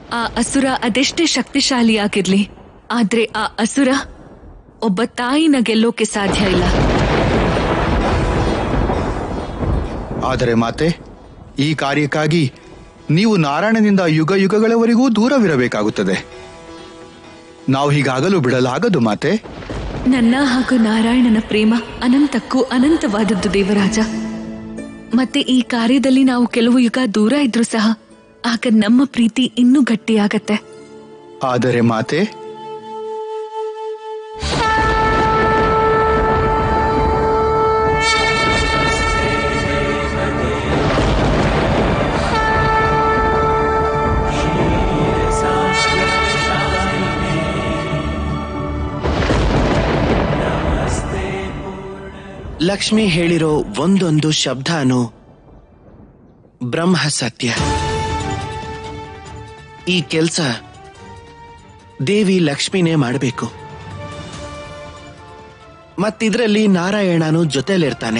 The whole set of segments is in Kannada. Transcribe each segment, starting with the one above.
ಆ ಅಸುರ ಅದೆಷ್ಟೇ ಶಕ್ತಿಶಾಲಿ ಆಗಿರ್ಲಿ ಆದ್ರೆ ಆ ಅಸುರ ಒಬ್ಬ ತಾಯಿನ ಗೆಲ್ಲೋಕೆ ಸಾಧ್ಯ ಇಲ್ಲ ಆದರೆ ಮಾತೆ ಈ ಕಾರ್ಯಕ್ಕಾಗಿ ನೀವು ನಾರಾಯಣನಿಂದ ಯುಗ ಯುಗಗಳವರೆಗೂ ದೂರವಿರಬೇಕಾಗುತ್ತದೆ ನಾವು ಹೀಗಾಗಲು ಬಿಡಲಾಗದು ಮಾತೆ ನನ್ನ ಹಾಗೂ ನಾರಾಯಣನ ಪ್ರೇಮ ಅನಂತಕ್ಕೂ ಅನಂತವಾದದ್ದು ದೇವರಾಜ ಮತ್ತೆ ಈ ಕಾರ್ಯದಲ್ಲಿ ನಾವು ಕೆಲವು ಯುಗ ದೂರ ಇದ್ರೂ ಸಹ ಆಗ ನಮ್ಮ ಪ್ರೀತಿ ಇನ್ನೂ ಗಟ್ಟಿಯಾಗತ್ತೆ ಆದರೆ ಮಾತೆ ಲಕ್ಷ್ಮಿ ಹೇಳಿರೋ ಒಂದೊಂದು ಶಬ್ದನೂ ಬ್ರಹ್ಮ ಸತ್ಯ ಈ ಕೆಲ್ಸ ದೇವಿ ಲಕ್ಷ್ಮಿನೇ ಮಾಡಬೇಕು ಮತ್ತಿದ್ರಲ್ಲಿ ನಾರಾಯಣನು ಜೊತೆಲಿರ್ತಾನೆ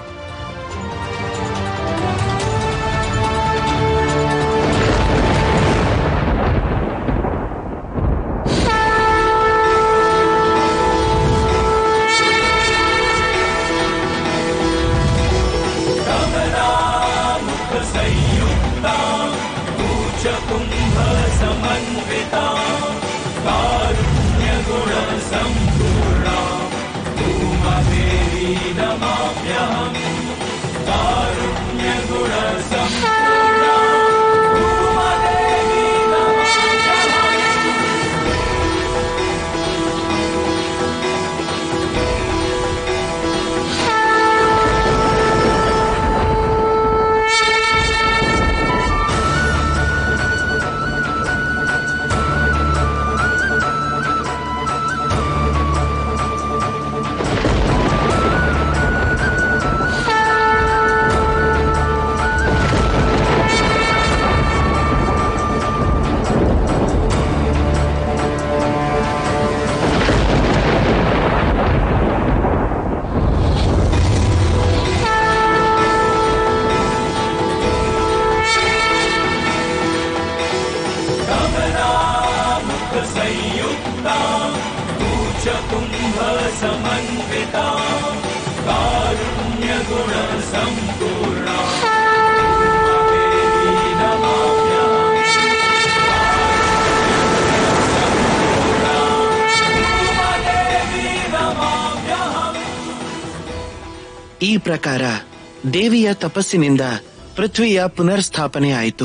ಈ ಪ್ರಕಾರ ದೇವಿಯ ತಪಸ್ಸಿನಿಂದ ಪೃಥ್ವಿಯ ಪುನರ್ಸ್ಥಾಪನೆ ಆಯಿತು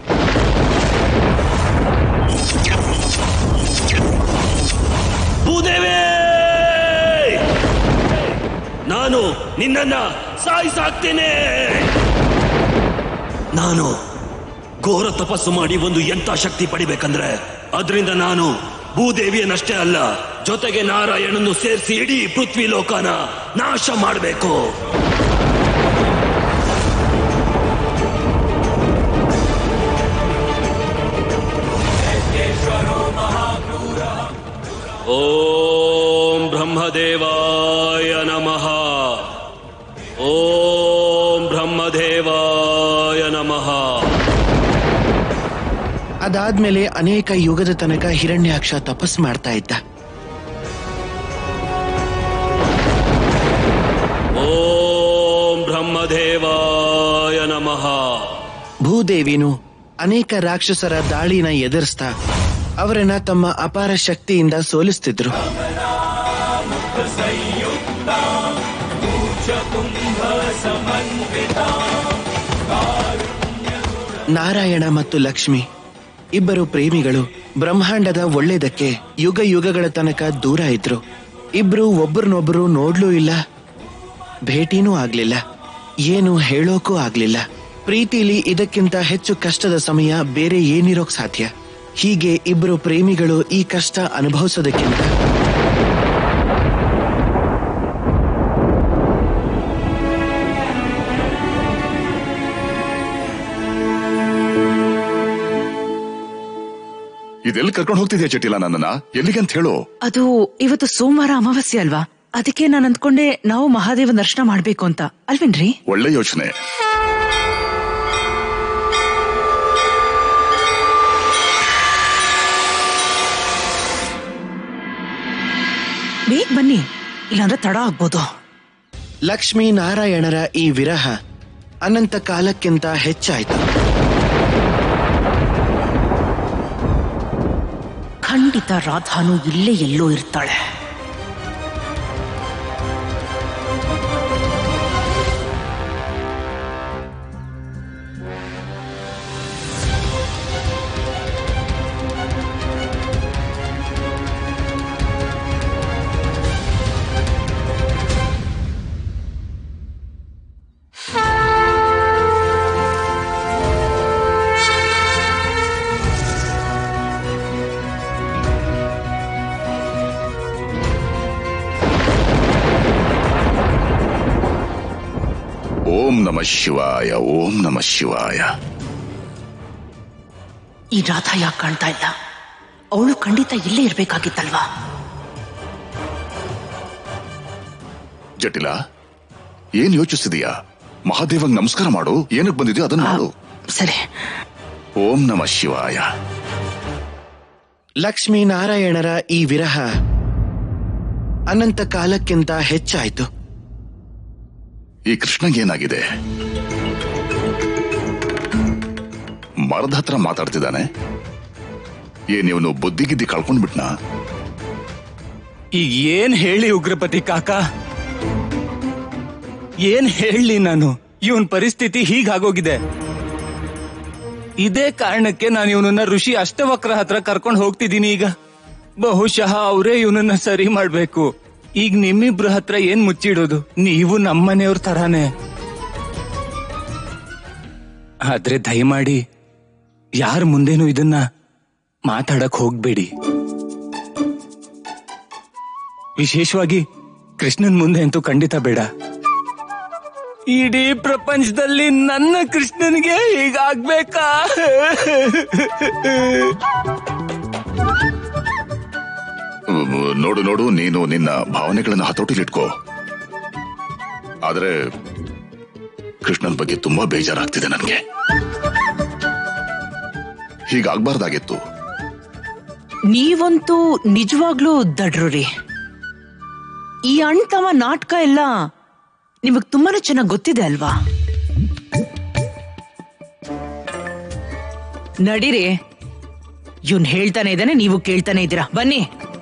ಭೂದೇವಿ ನಾನು ನಿನ್ನನ್ನ ಸಾಯಿಸಾಕ್ತೇನೆ ನಾನು ಘೋರ ತಪಸ್ಸು ಮಾಡಿ ಒಂದು ಎಂತ ಶಕ್ತಿ ಪಡಿಬೇಕಂದ್ರೆ ಅದರಿಂದ ನಾನು ಭೂದೇವಿಯನ್ನಷ್ಟೇ ಅಲ್ಲ ಜೊತೆಗೆ ನಾರಾಯಣನ್ನು ಸೇರಿಸಿ ಇಡೀ ಪೃಥ್ವಿ ಲೋಕನ ನಾಶ ಮಾಡಬೇಕು ಓಂ ಬ್ರಹ್ಮದೇವಾಯ ನಮಃ ಓಂ ಬ್ರಹ್ಮದೇವಾಯ ನಮಃ ಅದಾದ್ಮೇಲೆ ಅನೇಕ ಯುಗದ ತನಕ ಹಿರಣ್ಯಾಕ್ಷ ತಪಸ್ ಮಾಡ್ತಾ ಇದ್ದ ಓಂ ಬ್ರಹ್ಮದೇವಾಯ ನಮಃ ಭೂದೇವಿನು ಅನೇಕ ರಾಕ್ಷಸರ ದಾಳಿನ ಎದುರಿಸ್ತಾ ಅವರನ್ನ ತಮ್ಮ ಅಪಾರ ಶಕ್ತಿಯಿಂದ ಸೋಲಿಸ್ತಿದ್ರು ನಾರಾಯಣ ಮತ್ತು ಲಕ್ಷ್ಮಿ ಇಬ್ಬರು ಪ್ರೇಮಿಗಳು ಬ್ರಹ್ಮಾಂಡದ ಒಳ್ಳೇದಕ್ಕೆ ಯುಗ ಯುಗಗಳ ತನಕ ದೂರ ಇದ್ರು ಇಬ್ರು ಒಬ್ರನ್ನೊಬ್ರು ನೋಡ್ಲೂ ಇಲ್ಲ ಭೇಟಿನೂ ಆಗ್ಲಿಲ್ಲ ಏನು ಹೇಳೋಕೂ ಆಗ್ಲಿಲ್ಲ ಪ್ರೀತಿಲಿ ಇದಕ್ಕಿಂತ ಹೆಚ್ಚು ಕಷ್ಟದ ಸಮಯ ಬೇರೆ ಏನಿರೋಕ್ ಸಾಧ್ಯ ಹೀಗೆ ಇಬ್ರು ಪ್ರೇಮಿಗಳು ಈ ಕಷ್ಟ ಅನುಭವಿಸೋದಕ್ಕಿಂತ ಇದೆಲ್ಲಿ ಕರ್ಕೊಂಡು ಹೋಗ್ತಿದ್ಯಾ ಜಟಿಲ ನನ್ನನ್ನ ಎಲ್ಲಿಗೆ ಅಂತ ಹೇಳು ಅದು ಇವತ್ತು ಸೋಮವಾರ ಅಮಾವಾಸ್ಯೆ ಅಲ್ವಾ ಅದಕ್ಕೆ ನಾನು ಅಂದ್ಕೊಂಡೆ ನಾವು ಮಹಾದೇವ ದರ್ಶನ ಮಾಡ್ಬೇಕು ಅಂತ ಅಲ್ವೇನ್ರಿ ಒಳ್ಳೆ ಯೋಚನೆ ಬೇಗ ಬನ್ನಿ ಇಲ್ಲಾಂದ್ರೆ ತಡ ಆಗ್ಬೋದು ಲಕ್ಷ್ಮೀ ನಾರಾಯಣರ ಈ ವಿರಹ ಅನಂತ ಕಾಲಕ್ಕಿಂತ ಹೆಚ್ಚಾಯ್ತು ಖಂಡಿತ ರಾಧಾನು ಇಲ್ಲೇ ಎಲ್ಲೋ ಇರ್ತಾಳೆ ಓಂ ನಮ ಶಿವಾಯ ಓಂ ನಮ ಶಿವಾಯ ಈ ರಾಧಾ ಯಾಕೆ ಕಾಣ್ತಾ ಇಲ್ಲ ಅವಳು ಖಂಡಿತ ಇಲ್ಲೇ ಇರ್ಬೇಕಾಗಿತ್ತಲ್ವಾ ಜಟಿಲ ಏನ್ ಯೋಚಿಸಿದೀಯಾ ಮಹಾದೇವಂಗ್ ನಮಸ್ಕಾರ ಮಾಡು ಏನಕ್ ಬಂದಿದ್ಯೋ ಅದನ್ನ ಮಾಡು ಸರಿ ಓಂ ನಮ ಶಿವಾಯ ಲಕ್ಷ್ಮೀ ನಾರಾಯಣರ ಈ ವಿರಹ ಅನಂತ ಕಾಲಕ್ಕಿಂತ ಹೆಚ್ಚಾಯ್ತು ಈ ಕೃಷ್ಣಗೇನಾಗಿದೆ ಮರದ ಹತ್ರ ಮಾತಾಡ್ತಿದ್ದಾನೆ ಏನ್ ಇವನು ಬುದ್ಧಿಗಿದ್ದಿ ಕಳ್ಕೊಂಡ್ಬಿಟ್ನಾ ಈಗ ಏನ್ ಹೇಳಿ ಉಗ್ರಪತಿ ಕಾಕ ಏನ್ ಹೇಳಿ ನಾನು ಇವನ್ ಪರಿಸ್ಥಿತಿ ಹೀಗಾಗೋಗಿದೆ ಇದೇ ಕಾರಣಕ್ಕೆ ನಾನು ಇವನನ್ನ ಋಷಿ ಅಷ್ಟವಕ್ರ ಹತ್ರ ಕರ್ಕೊಂಡು ಹೋಗ್ತಿದ್ದೀನಿ ಈಗ ಬಹುಶಃ ಅವರೇ ಇವನನ್ನ ಸರಿ ಮಾಡ್ಬೇಕು ಈಗ ನಿಮ್ಮಿಬ್ರ ಹತ್ರ ಏನ್ ಮುಚ್ಚಿಡೋದು ನೀವು ನಮ್ಮನೆಯವ್ರ ತರಾನೇ ಆದ್ರೆ ದಯಮಾಡಿ ಯಾರ ಮುಂದೇನು ಇದನ್ನ ಮಾತಾಡಕ್ ಹೋಗ್ಬೇಡಿ ವಿಶೇಷವಾಗಿ ಕೃಷ್ಣನ್ ಮುಂದೆ ಅಂತೂ ಖಂಡಿತ ಬೇಡ ಇಡೀ ಪ್ರಪಂಚದಲ್ಲಿ ನನ್ನ ಕೃಷ್ಣನ್ಗೆ ಹೀಗಾಗ್ಬೇಕಾ ಉಮ್, ನೋಡು ನೋಡು ನೀನು ನಿನ್ನ ಭಾವನೆಗಳನ್ನ ಹತೋಟಿಲಿಟ್ಕೋ ಆದ್ರೆ ಕೃಷ್ಣನ್ ಬಗ್ಗೆ ತುಂಬಾ ಬೇಜಾರಾಗ್ತಿದೆ ನನ್ಗೆ ಹೀಗಾಗ್ಬಾರ್ದಾಗಿತ್ತು ನೀವಂತೂ ನಿಜವಾಗ್ಲೂ ದಡ್ರು ರೀ ಈ ಅಣ್ತವ ನಾಟಕ ಎಲ್ಲ ನಿಮಗ್ ತುಂಬಾನೇ ಚೆನ್ನಾಗಿ ಗೊತ್ತಿದೆ ಅಲ್ವಾ ನಡೀರಿ ಇವ್ನ್ ಹೇಳ್ತಾನೆ ಇದ್ದಾನೆ ನೀವು ಕೇಳ್ತಾನೆ ಇದ್ದೀರಾ ಬನ್ನಿ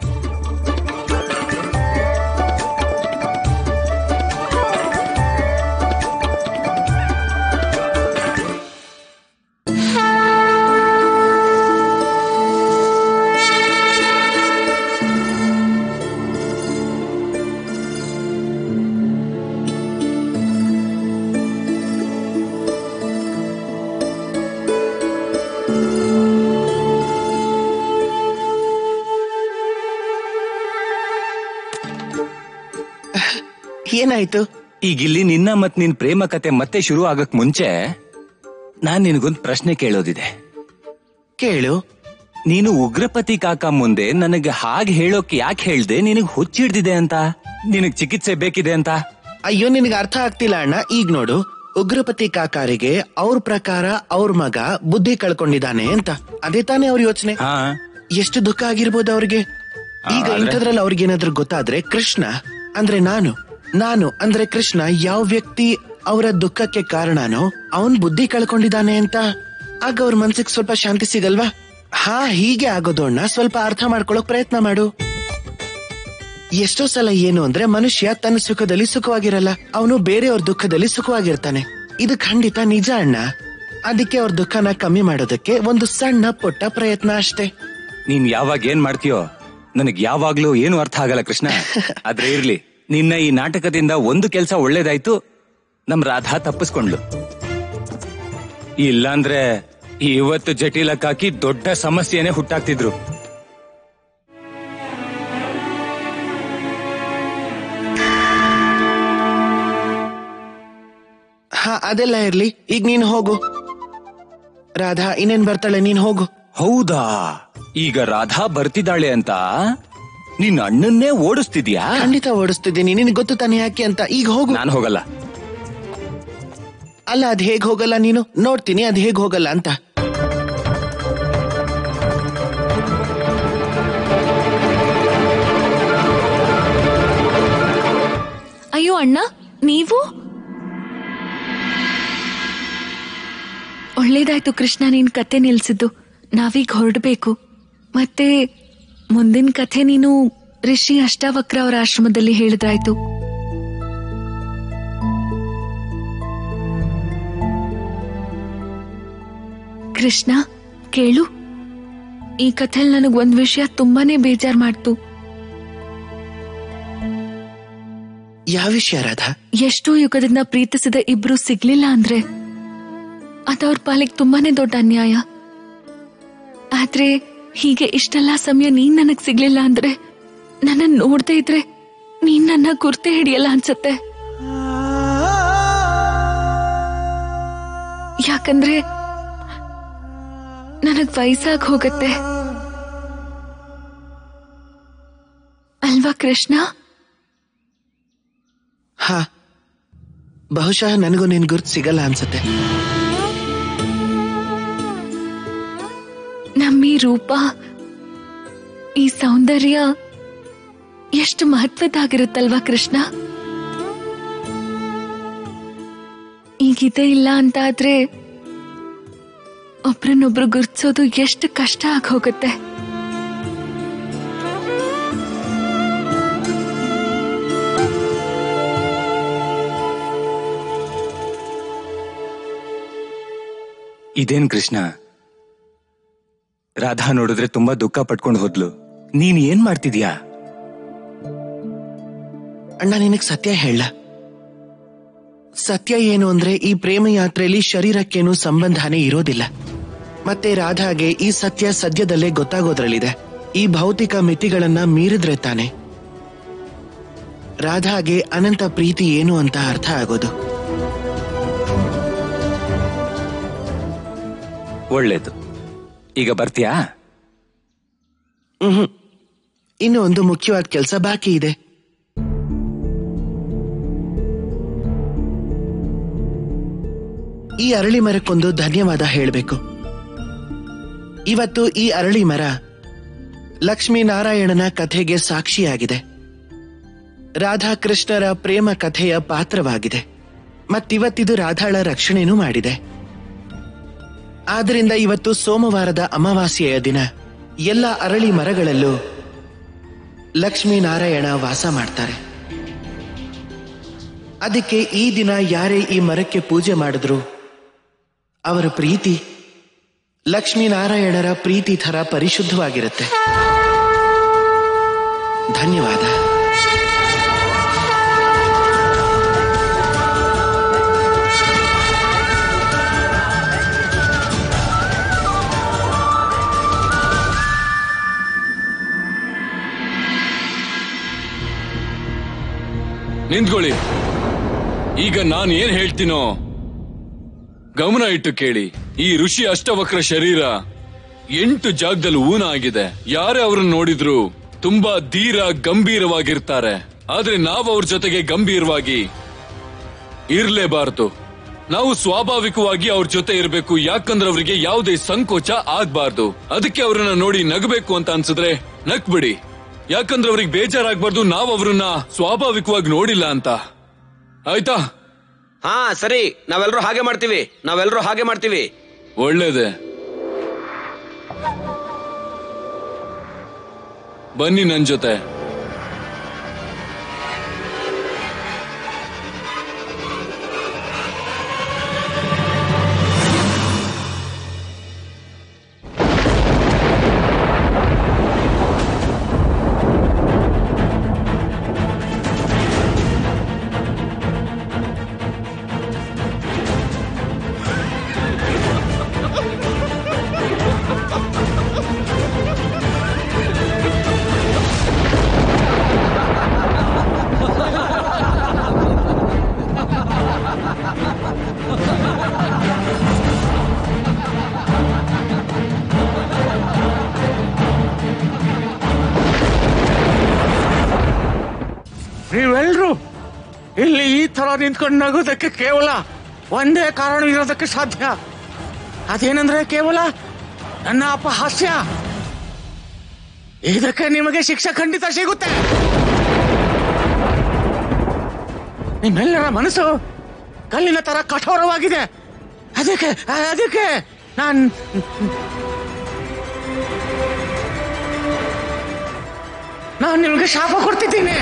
ಏನಾಯ್ತು ಈಗ ಇಲ್ಲಿ ನಿನ್ನ ಮತ್ ನಿನ್ ಪ್ರೇಮ ಕತೆ ಮತ್ತೆ ಶುರು ಆಗಕ್ ಮುಂಚೆ ನಾನ್ ನಿನಗೊಂದ್ ಪ್ರಶ್ನೆ ಕೇಳೋದಿದೆ ಕೇಳು ನೀನು ಉಗ್ರಪತಿ ಕಾಕ ಮುಂದೆ ನನಗೆ ಹಾಗೆ ಹೇಳೋಕ್ ಯಾಕೆ ಹೇಳ್ದೆ ನಿನಗ್ ಹುಚ್ಚಿಡ್ದಿದೆ ಅಂತ ನಿನಗ್ ಚಿಕಿತ್ಸೆ ಬೇಕಿದೆ ಅಂತ ಅಯ್ಯೋ ನಿನಗೆ ಅರ್ಥ ಆಗ್ತಿಲ್ಲ ಅಣ್ಣ ಈಗ ನೋಡು ಉಗ್ರಪತಿ ಕಾಕಾರಿಗೆ ಅವ್ರ ಪ್ರಕಾರ ಅವ್ರ ಮಗ ಬುದ್ಧಿ ಕಳ್ಕೊಂಡಿದ್ದಾನೆ ಅಂತ ಅದೇ ತಾನೇ ಅವ್ರ ಯೋಚನೆ ಹಾ ಎಷ್ಟು ದುಃಖ ಆಗಿರ್ಬೋದು ಅವ್ರಿಗೆ ಈಗ ಆದ್ರೆ- ಇಂಥದ್ರಲ್ಲಿ ಅವ್ರಿಗೇನಾದ್ರೂ ಗೊತ್ತಾದ್ರೆ ಕೃಷ್ಣ ಅಂದ್ರೆ ನಾನು ನಾನು ಅಂದ್ರೆ ಕೃಷ್ಣ ಯಾವ ವ್ಯಕ್ತಿ ಅವರ ದುಃಖಕ್ಕೆ ಕಾರಣನೋ ಅವನ್ ಬುದ್ಧಿ ಕಳ್ಕೊಂಡಿದ್ದಾನೆ ಅಂತ ಆಗ ಅವ್ರ ಮನ್ಸಿಗೆ ಸ್ವಲ್ಪ ಶಾಂತಿ ಸಿಗಲ್ವಾ ಹಾ ಹೀಗೆ ಆಗೋದು ಅಣ್ಣ ಸ್ವಲ್ಪ ಅರ್ಥ ಮಾಡ್ಕೊಳ್ಳೋಕ್ ಪ್ರಯತ್ನ ಮಾಡು ಎಷ್ಟೋ ಸಲ ಏನು ಅಂದ್ರೆ ಮನುಷ್ಯ ತನ್ನ ಸುಖದಲ್ಲಿ ಸುಖವಾಗಿರಲ್ಲ ಅವನು ಬೇರೆಯವ್ರ ದುಃಖದಲ್ಲಿ ಸುಖವಾಗಿರ್ತಾನೆ ಇದು ಖಂಡಿತ ನಿಜ ಅಣ್ಣ ಅದಕ್ಕೆ ಅವ್ರ ದುಃಖನ ಕಮ್ಮಿ ಮಾಡೋದಕ್ಕೆ ಒಂದು ಸಣ್ಣ ಪುಟ್ಟ ಪ್ರಯತ್ನ ಅಷ್ಟೇ ನೀನ್ ಯಾವಾಗ ಏನ್ ಮಾಡ್ತೀಯೋ ನನಗ್ ಯಾವಾಗ್ಲೂ ಏನು ಅರ್ಥ ಆಗಲ್ಲ ಕೃಷ್ಣ ಆದ್ರೆ ಇರ್ಲಿ ನಿನ್ನ ಈ ನಾಟಕದಿಂದ ಒಂದು ಕೆಲ್ಸ ಒಳ್ಳೇದಾಯ್ತು ನಮ್ ರಾಧಾ ತಪ್ಪಿಸ್ಕೊಂಡ್ಲು ಇಲ್ಲಾಂದ್ರೆ ಇವತ್ತು ಜಟಿಲಕ್ಕಾಕಿ ದೊಡ್ಡ ಸಮಸ್ಯೆನೆ ಹುಟ್ಟಾಕ್ತಿದ್ರು ಹಾ ಅದೆಲ್ಲ ಇರ್ಲಿ ಈಗ ನೀನ್ ಹೋಗು ರಾಧಾ ಇನ್ನೇನ್ ಬರ್ತಾಳೆ ನೀನ್ ಹೋಗು ಹೌದಾ ಈಗ ರಾಧಾ ಬರ್ತಿದ್ದಾಳೆ ಅಂತ ನಿನ್ನ ಅಣ್ಣನ್ನೇ ಓಡಿಸ್ತಿದ್ಯಾ ಖಂಡಿತ ಓಡಿಸ್ತಿದ್ದೀನಿ ನಿನಗೆ ಗೊತ್ತು ತಾನೆ ಯಾಕೆ ಅಂತ ಈಗ ಹೋಗು ನಾನ್ ಹೋಗಲ್ಲ ಅಲ್ಲ ಅದ್ ಹೇಗ್ ಹೋಗಲ್ಲ ನೀನು ನೋಡ್ತೀನಿ ಅದ್ ಹೇಗ್ ಹೋಗಲ್ಲ ಅಂತ ಅಯ್ಯೋ ಅಣ್ಣ ನೀವು ಒಳ್ಳೇದಾಯ್ತು ಕೃಷ್ಣ ನೀನ್ ಕತೆ ನಿಲ್ಸಿದ್ದು ನಾವೀಗ ಹೊರಡ್ಬೇಕು ಮತ್ತೆ ಮುಂದಿನ ಕಥೆ ನೀನು ಋಷಿ ಅಷ್ಟಾವಕ್ರ ಅವರ ಆಶ್ರಮದಲ್ಲಿ ಹೇಳಿದ್ರಾಯ್ತು ಕೃಷ್ಣ ಕೇಳು ಈ ಕಥೆಲ್ ನನಗ್ ಒಂದ್ ವಿಷಯ ತುಂಬಾನೇ ಬೇಜಾರ್ ಮಾಡ್ತು ಯಾವ ವಿಷಯ ರಾಧಾ ಎಷ್ಟೋ ಯುಗದಿಂದ ಪ್ರೀತಿಸಿದ ಇಬ್ರು ಸಿಗ್ಲಿಲ್ಲ ಅಂದ್ರೆ ಅದವ್ರ ಪಾಲಿಗೆ ತುಂಬಾನೇ ದೊಡ್ಡ ಅನ್ಯಾಯ ಆದ್ರೆ ಹೀಗೆ ಇಷ್ಟೆಲ್ಲಾ ಸಮಯ ನೀನ್ ನನಗ್ ಸಿಗ್ಲಿಲ್ಲ ಅಂದ್ರೆ ನನ್ನ ನೋಡ್ದೇ ಇದ್ರೆ ನೀನ್ ನನ್ನ ಗುರ್ತೆ ಹಿಡಿಯಲ್ಲ ಅನ್ಸತ್ತೆ ಯಾಕಂದ್ರೆ ನನಗ್ ವಯಸ್ಸಾಗ್ ಹೋಗತ್ತೆ ಅಲ್ವಾ ಕೃಷ್ಣ ಹಾ ಬಹುಶಃ ನನಗೂ ನಿನ್ ಗುರ್ತು ಸಿಗಲ್ಲ ಅನ್ಸುತ್ತೆ ನಮ್ಮಿ ರೂಪ ಈ ಸೌಂದರ್ಯ ಎಷ್ಟು ಮಹತ್ವದ್ದಾಗಿರುತ್ತಲ್ವಾ ಕೃಷ್ಣ ಈಗಿದೆ ಇಲ್ಲ ಅಂತ ಆದ್ರೆ ಒಬ್ರನ್ನೊಬ್ರು ಗುರ್ತಿಸೋದು ಎಷ್ಟು ಕಷ್ಟ ಆಗಿ ಹೋಗುತ್ತೆ ಇದೇನ್ ಕೃಷ್ಣ ರಾಧಾ ನೋಡಿದ್ರೆ ತುಂಬಾ ದುಃಖ ಪಟ್ಕೊಂಡು ಹೋದ್ಲು ನೀನ್ ಏನ್ ಮಾಡ್ತಿದ್ಯಾ ಅಣ್ಣ ನಿನಗ್ ಸತ್ಯ ಹೇಳ ಸತ್ಯ ಏನು ಅಂದ್ರೆ ಈ ಪ್ರೇಮ ಯಾತ್ರೆಯಲ್ಲಿ ಶರೀರಕ್ಕೇನು ಸಂಬಂಧನೇ ಇರೋದಿಲ್ಲ ಮತ್ತೆ ರಾಧಾಗೆ ಈ ಸತ್ಯ ಸದ್ಯದಲ್ಲೇ ಗೊತ್ತಾಗೋದ್ರಲ್ಲಿದೆ ಈ ಭೌತಿಕ ಮಿತಿಗಳನ್ನ ಮೀರಿದ್ರೆ ತಾನೆ ರಾಧಾಗೆ ಅನಂತ ಪ್ರೀತಿ ಏನು ಅಂತ ಅರ್ಥ ಆಗೋದು ಒಳ್ಳೇದು ಈಗ ಬರ್ತೀಯಾ ಹ್ಮ್ ಇನ್ನು ಒಂದು ಮುಖ್ಯವಾದ ಕೆಲಸ ಬಾಕಿ ಇದೆ ಈ ಅರಳಿ ಮರಕ್ಕೊಂದು ಧನ್ಯವಾದ ಹೇಳಬೇಕು ಇವತ್ತು ಈ ಅರಳಿ ಮರ ಲಕ್ಷ್ಮೀನಾರಾಯಣನ ಕಥೆಗೆ ಸಾಕ್ಷಿಯಾಗಿದೆ ರಾಧಾಕೃಷ್ಣರ ಪ್ರೇಮ ಕಥೆಯ ಪಾತ್ರವಾಗಿದೆ ಮತ್ತಿವತ್ತಿದು ರಾಧಾಳ ರಕ್ಷಣೆನೂ ಮಾಡಿದೆ ಆದ್ರಿಂದ ಇವತ್ತು ಸೋಮವಾರದ ಅಮಾವಾಸ್ಯೆಯ ದಿನ ಎಲ್ಲ ಅರಳಿ ಮರಗಳಲ್ಲೂ ಲಕ್ಷ್ಮೀನಾರಾಯಣ ವಾಸ ಮಾಡ್ತಾರೆ ಅದಕ್ಕೆ ಈ ದಿನ ಯಾರೇ ಈ ಮರಕ್ಕೆ ಪೂಜೆ ಮಾಡಿದ್ರು ಅವರ ಪ್ರೀತಿ ಲಕ್ಷ್ಮೀನಾರಾಯಣರ ಪ್ರೀತಿ ಥರ ಪರಿಶುದ್ಧವಾಗಿರುತ್ತೆ ಧನ್ಯವಾದ ನಿಂತ್ಕೊಳ್ಳಿ ಈಗ ನಾನು ಏನ್ ಹೇಳ್ತೀನೋ ಗಮನ ಇಟ್ಟು ಕೇಳಿ ಈ ಋಷಿ ಅಷ್ಟವಕ್ರ ಶರೀರ ಎಂಟು ಜಾಗದಲ್ಲಿ ಊನ ಆಗಿದೆ ಯಾರೇ ಅವ್ರನ್ನ ನೋಡಿದ್ರು ತುಂಬಾ ಧೀರ ಗಂಭೀರವಾಗಿರ್ತಾರೆ ಆದ್ರೆ ನಾವು ಅವ್ರ ಜೊತೆಗೆ ಗಂಭೀರವಾಗಿ ಇರ್ಲೇಬಾರ್ದು ನಾವು ಸ್ವಾಭಾವಿಕವಾಗಿ ಅವ್ರ ಜೊತೆ ಇರಬೇಕು ಯಾಕಂದ್ರೆ ಅವರಿಗೆ ಯಾವುದೇ ಸಂಕೋಚ ಆಗ್ಬಾರ್ದು ಅದಕ್ಕೆ ಅವ್ರನ್ನ ನೋಡಿ ನಗಬೇಕು ಅಂತ ಅನ್ಸಿದ್ರೆ ನಕ್ಬಿಡಿ ಯಾಕಂದ್ರೆ ಅವ್ರಿಗೆ ಬೇಜಾರಾಗ್ಬಾರ್ದು ನಾವು ಅವ್ರನ್ನ ಸ್ವಾಭಾವಿಕವಾಗಿ ನೋಡಿಲ್ಲ ಅಂತ ಆಯ್ತಾ ಹಾ ಸರಿ ನಾವೆಲ್ಲರೂ ಹಾಗೆ ಮಾಡ್ತೀವಿ ನಾವೆಲ್ಲರೂ ಹಾಗೆ ಮಾಡ್ತೀವಿ ಒಳ್ಳೇದೆ ಬನ್ನಿ ನನ್ ಜೊತೆ ನೀವೆಲ್ರು ಇಲ್ಲಿ ಈ ತರ ನಿಂತ್ಕೊಂಡು ನಗೋದಕ್ಕೆ ಕೇವಲ ಒಂದೇ ಕಾರಣ ಇರೋದಕ್ಕೆ ಸಾಧ್ಯ ಅದೇನಂದ್ರೆ ಕೇವಲ ನನ್ನ ಅಪಹಾಸ್ಯ ಇದಕ್ಕೆ ನಿಮಗೆ ಶಿಕ್ಷೆ ಖಂಡಿತ ಸಿಗುತ್ತೆ ನಿಮ್ಮೆಲ್ಲರ ಮನಸ್ಸು ಕಲ್ಲಿನ ತರ ಕಠೋರವಾಗಿದೆ ಅದಕ್ಕೆ ಅದಕ್ಕೆ ನಾನ್ ನಾನು ನಿಮ್ಗೆ ಶಾಪ ಕೊಡ್ತಿದ್ದೀನಿ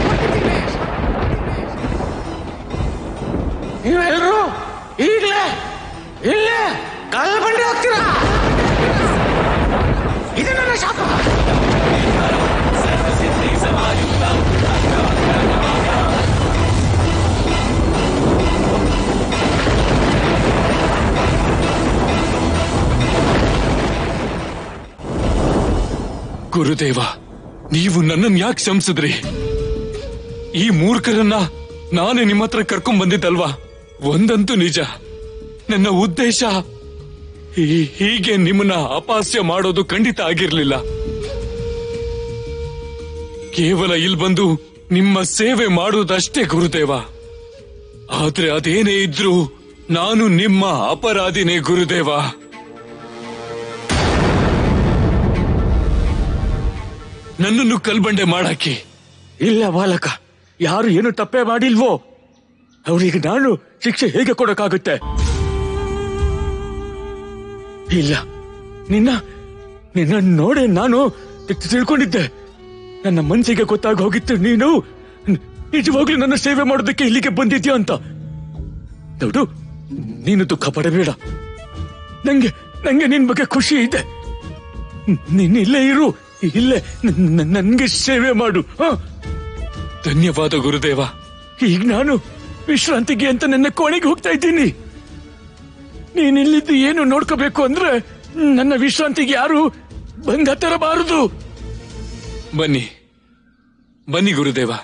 ನೀವೆಲ್ಲರೂ ಈಗಲೇ ಇಲ್ಲೇ ಕಲ್ಲು ಬಂಡಿ ಹೋಗ್ತೀರಾ ಇದು ನನ್ನ ಶಾಪ ಗುರುದೇವ ನೀವು ನನ್ನನ್ನು ಯಾಕೆ ಕ್ಷಮಿಸಿದ್ರಿ ಈ ಮೂರ್ಖರನ್ನ ನಾನೇ ನಿಮ್ಮ ಹತ್ರ ಕರ್ಕೊಂಡ್ ಬಂದಿದ್ದಲ್ವಾ ಒಂದಂತೂ ನಿಜ ನನ್ನ ಉದ್ದೇಶ ಈ- ಹೀಗೆ ನಿಮ್ಮನ್ನ ಅಪಹಾಸ್ಯ ಮಾಡೋದು ಖಂಡಿತ ಆಗಿರ್ಲಿಲ್ಲ ಕೇವಲ ಇಲ್ಲಿ ಬಂದು ನಿಮ್ಮ ಸೇವೆ ಮಾಡುವುದಷ್ಟೇ ಗುರುದೇವ ಆದ್ರೆ ಅದೇನೇ ಇದ್ರೂ ನಾನು ನಿಮ್ಮ ಅಪರಾಧಿನೇ ಗುರುದೇವ ನನ್ನನ್ನು ಕಲ್ಬಂಡೆ ಮಾಡಾಕಿ ಇಲ್ಲ ಬಾಲಕ ಯಾರು ಏನು ತಪ್ಪೇ ಮಾಡಿಲ್ವೋ ಅವರಿಗೆ ನಾನು ಶಿಕ್ಷೆ ಹೇಗೆ ಕೊಡಕ್ಕಾಗುತ್ತೆ ಇಲ್ಲ ನಿನ್ನ ನಿನ್ನ ನೋಡಿ ನಾನು ತಿ- ತಿಳ್ಕೊಂಡಿದ್ದೆ ನನ್ನ ಮನಸ್ಸಿಗೆ ಗೊತ್ತಾಗ ಹೋಗಿತ್ತು ನೀನು ನ- ನಿಜವಾಗ್ಲೂ ನನ್ನ ಸೇವೆ ಮಾಡೋದಕ್ಕೆ ಇಲ್ಲಿಗೆ ಬಂದಿದ್ಯಾ ಅಂತ ನೋಡು ನೀನು ದುಃಖ ಪಡಬೇಡ ನಂಗೆ ನಂಗೆ ನಿನ್ ಬಗ್ಗೆ ಖುಷಿ ಇದೆ ನೀನ್ ಇಲ್ಲೇ ಇರು ಇಲ್ಲೇ ನ- ನ- ನನ್ಗೆ ಸೇವೆ ಮಾಡು ಹ? ಧನ್ಯವಾದ ಗುರುದೇವ ಈಗ ನಾನು ವಿಶ್ರಾಂತಿಗೆ ಅಂತ ನನ್ನ ಕೋಣೆಗೆ ಹೋಗ್ತಾ ಇದ್ದೀನಿ ನೀನ್ ಇಲ್ಲಿದ್ದು ಏನು ನೋಡ್ಕೋಬೇಕು ಅಂದ್ರೆ ನನ್ನ ವಿಶ್ರಾಂತಿಗೆ ಯಾರು ಬಂದ ತರಬಾರದು ಬನ್ನಿ ಬನ್ನಿ ಗುರುದೇವ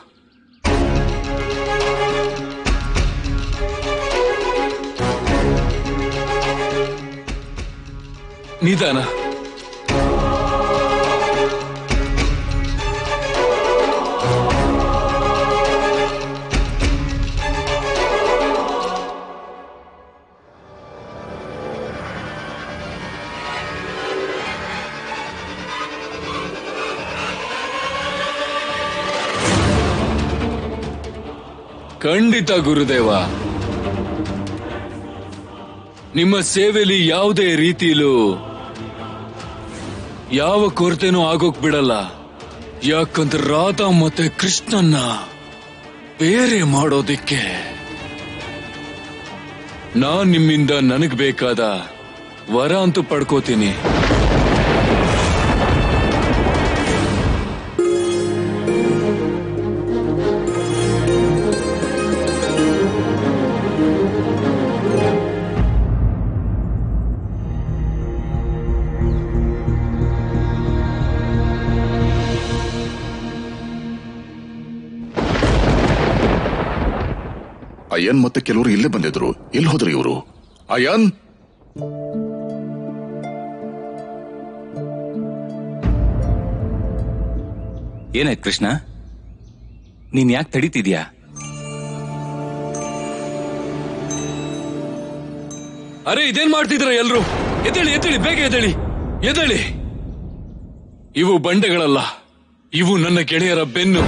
ನಿಧಾನ ಖಂಡಿತ ಗುರುದೇವ ನಿಮ್ಮ ಸೇವೆಯಲ್ಲಿ ಯಾವುದೇ ರೀತಿಲೂ ಯಾವ ಕೊರತೆನೂ ಆಗೋಕ್ ಬಿಡಲ್ಲ ಯಾಕಂದ್ರೆ ರಾಧಾ ಮತ್ತೆ ಕೃಷ್ಣನ್ನ ಬೇರೆ ಮಾಡೋದಿಕ್ಕೆ ನಾನ್ ನಿಮ್ಮಿಂದ ನನಗ್ ಬೇಕಾದ ವರ ಅಂತೂ ಪಡ್ಕೋತೀನಿ ಅಯ್ಯನ್ ಮತ್ತೆ ಕೆಲವರು ಇಲ್ಲೇ ಬಂದಿದ್ರು ಎಲ್ಲಿ ಹೋದ್ರು ಇವರು ಅಯ್ಯನ್ ಏನಾಯ್ತು ಕೃಷ್ಣ ನೀನ್ ಯಾಕೆ ತಡೀತಿದ್ಯಾ ಅರೆ ಇದೇನ್ ಮಾಡ್ತಿದ್ರ ಎಲ್ರು ಎದ್ದೇಳಿ ಎದ್ದೇಳಿ ಬೇಗ ಎದ್ದೇಳಿ ಎದ್ದೇಳಿ ಇವು ಬಂಡೆಗಳಲ್ಲ ಇವು ನನ್ನ ಗೆಳೆಯರ ಬೆನ್ನು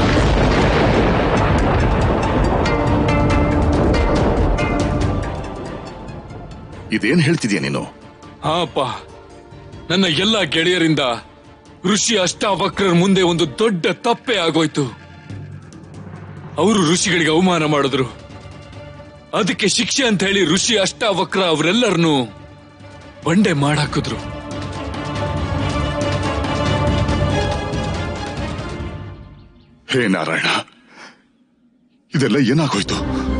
ಇದೇನ್ ಹೇಳ್ತಿದ್ಯಾ ನೀನು ಹಾಪ ನನ್ನ ಎಲ್ಲ ಗೆಳೆಯರಿಂದ ಋಷಿ ಅಷ್ಟಾವಕ್ರರ ಮುಂದೆ ಒಂದು ದೊಡ್ಡ ತಪ್ಪೆ ಆಗೋಯ್ತು ಅವರು ಋಷಿಗಳಿಗೆ ಅವಮಾನ ಮಾಡಿದ್ರು ಅದಕ್ಕೆ ಶಿಕ್ಷೆ ಅಂತ ಹೇಳಿ ಋಷಿ ಅಷ್ಟಾವಕ್ರ ಅವರೆಲ್ಲರನ್ನು ಬಂಡೆ ಮಾಡಾಕಿದ್ರು ಹೇ ನಾರಾಯಣ ಇದೆಲ್ಲ ಏನಾಗೋಯ್ತು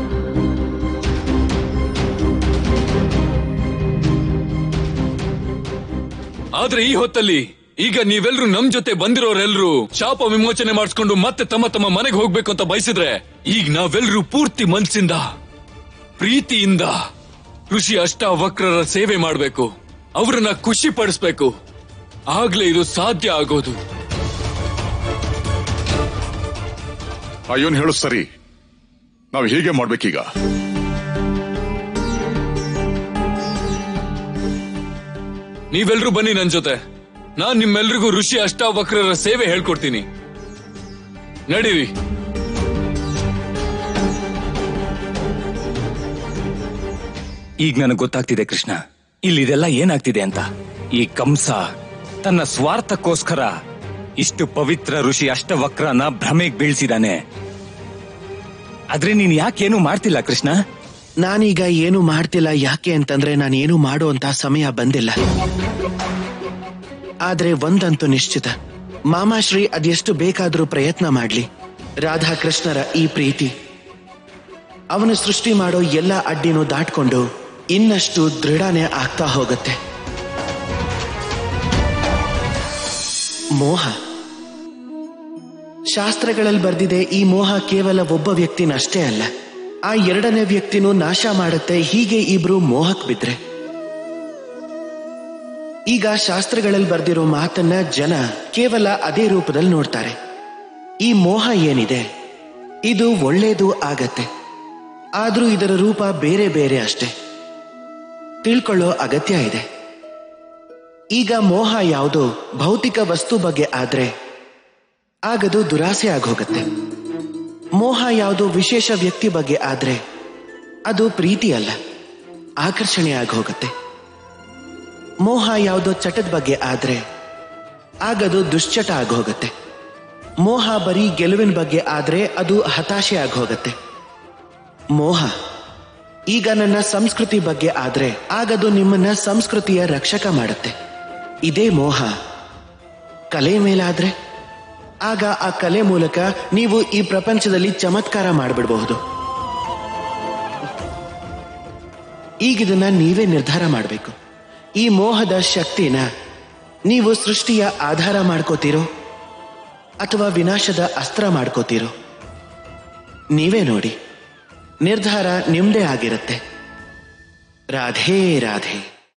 ಆದ್ರೆ ಈ ಹೊತ್ತಲ್ಲಿ ಈಗ ನೀವೆಲ್ರೂ ನಮ್ ಜೊತೆ ಬಂದಿರೋರೆಲ್ರು ಶಾಪ ವಿಮೋಚನೆ ಮಾಡಿಸ್ಕೊಂಡು ಮತ್ತೆ ತಮ್ಮ ತಮ್ಮ ಮನೆಗೆ ಹೋಗ್ಬೇಕು ಅಂತ ಬಯಸಿದ್ರೆ ಈಗ ನಾವೆಲ್ರೂ ಪೂರ್ತಿ ಮನ್ಸಿಂದ ಪ್ರೀತಿಯಿಂದ ಋಷಿ ಅಷ್ಟಾವಕ್ರರ ಸೇವೆ ಮಾಡ್ಬೇಕು ಅವರನ್ನ ಖುಷಿ ಪಡಿಸ್ಬೇಕು ಆಗ್ಲೇ ಇದು ಸಾಧ್ಯ ಆಗೋದು ಅಯ್ಯೋನ್ ಹೇಳು ಸರಿ ನಾವು ಹೀಗೆ ಮಾಡ್ಬೇಕೀಗ ನೀವೆಲ್ರೂ ಬನ್ನಿ ನನ್ ಜೊತೆ ನಾನ್ ನಿಮ್ಮೆಲ್ರಿಗೂ ಋಷಿ ಅಷ್ಟಾವಕ್ರರ ಸೇವೆ ಹೇಳ್ಕೊಡ್ತೀನಿ ನಡೀರಿ ಈಗ ನನಗೆ ಗೊತ್ತಾಗ್ತಿದೆ ಕೃಷ್ಣ ಇಲ್ಲಿ ಇದೆಲ್ಲ ಏನಾಗ್ತಿದೆ ಅಂತ ಈ ಕಂಸ ತನ್ನ ಸ್ವಾರ್ಥಕ್ಕೋಸ್ಕರ ಇಷ್ಟು ಪವಿತ್ರ ಋಷಿ ಅಷ್ಟವಕ್ರನ ಭ್ರಮೆಗ್ ಬೀಳ್ಸಿದಾನೆ ಆದ್ರೆ ನೀನ್ ಯಾಕೇನು ಮಾಡ್ತಿಲ್ಲ ಕೃಷ್ಣ ನಾನೀಗ ಏನು ಮಾಡ್ತಿಲ್ಲ ಯಾಕೆ ಅಂತಂದ್ರೆ ನಾನೇನು ಮಾಡುವಂತ ಸಮಯ ಬಂದಿಲ್ಲ ಆದ್ರೆ ಒಂದಂತೂ ನಿಶ್ಚಿತ ಮಾಮಾಶ್ರೀ ಅದೆಷ್ಟು ಬೇಕಾದ್ರೂ ಪ್ರಯತ್ನ ಮಾಡ್ಲಿ ರಾಧಾಕೃಷ್ಣರ ಈ ಪ್ರೀತಿ ಅವನು ಸೃಷ್ಟಿ ಮಾಡೋ ಎಲ್ಲ ಅಡ್ಡಿನೂ ದಾಟ್ಕೊಂಡು ಇನ್ನಷ್ಟು ದೃಢನೇ ಆಗ್ತಾ ಹೋಗುತ್ತೆ ಮೋಹ ಶಾಸ್ತ್ರಗಳಲ್ಲಿ ಬರ್ದಿದೆ ಈ ಮೋಹ ಕೇವಲ ಒಬ್ಬ ವ್ಯಕ್ತಿನಷ್ಟೇ ಅಲ್ಲ ಆ ಎರಡನೇ ವ್ಯಕ್ತಿನೂ ನಾಶ ಮಾಡುತ್ತೆ ಹೀಗೆ ಇಬ್ರು ಮೋಹಕ್ ಬಿದ್ರೆ ಈಗ ಶಾಸ್ತ್ರಗಳಲ್ಲಿ ಬರ್ದಿರೋ ಮಾತನ್ನ ಜನ ಕೇವಲ ಅದೇ ರೂಪದಲ್ಲಿ ನೋಡ್ತಾರೆ ಈ ಮೋಹ ಏನಿದೆ ಇದು ಒಳ್ಳೇದು ಆಗತ್ತೆ ಆದ್ರೂ ಇದರ ರೂಪ ಬೇರೆ ಬೇರೆ ಅಷ್ಟೇ ತಿಳ್ಕೊಳ್ಳೋ ಅಗತ್ಯ ಇದೆ ಈಗ ಮೋಹ ಯಾವುದೋ ಭೌತಿಕ ವಸ್ತು ಬಗ್ಗೆ ಆದ್ರೆ ಆಗದು ದುರಾಸೆ ಆಗೋಗತ್ತೆ ಮೋಹ ಯಾವುದೋ ವಿಶೇಷ ವ್ಯಕ್ತಿ ಬಗ್ಗೆ ಆದ್ರೆ ಅದು ಪ್ರೀತಿ ಅಲ್ಲ ಆಕರ್ಷಣೆ ಆಗೋಗತ್ತೆ ಮೋಹ ಯಾವುದೋ ಚಟದ ಬಗ್ಗೆ ಆದ್ರೆ ಆಗದು ದುಶ್ಚಟ ಆಗೋಗತ್ತೆ ಮೋಹ ಬರೀ ಗೆಲುವಿನ ಬಗ್ಗೆ ಆದ್ರೆ ಅದು ಹತಾಶೆ ಆಗೋಗತ್ತೆ ಮೋಹ ಈಗ ನನ್ನ ಸಂಸ್ಕೃತಿ ಬಗ್ಗೆ ಆದ್ರೆ ಆಗದು ನಿಮ್ಮನ್ನ ಸಂಸ್ಕೃತಿಯ ರಕ್ಷಕ ಮಾಡುತ್ತೆ ಇದೇ ಮೋಹ ಕಲೆ ಮೇಲಾದ್ರೆ ಆಗ ಆ ಕಲೆ ಮೂಲಕ ನೀವು ಈ ಪ್ರಪಂಚದಲ್ಲಿ ಚಮತ್ಕಾರ ಮಾಡಿಬಿಡಬಹುದು ಈಗಿದನ್ನ ನೀವೇ ನಿರ್ಧಾರ ಮಾಡಬೇಕು ಈ ಮೋಹದ ಶಕ್ತಿನ ನೀವು ಸೃಷ್ಟಿಯ ಆಧಾರ ಮಾಡ್ಕೋತೀರೋ ಅಥವಾ ವಿನಾಶದ ಅಸ್ತ್ರ ಮಾಡ್ಕೋತೀರೋ ನೀವೇ ನೋಡಿ ನಿರ್ಧಾರ ನಿಮ್ದೇ ಆಗಿರುತ್ತೆ ರಾಧೇ ರಾಧೆ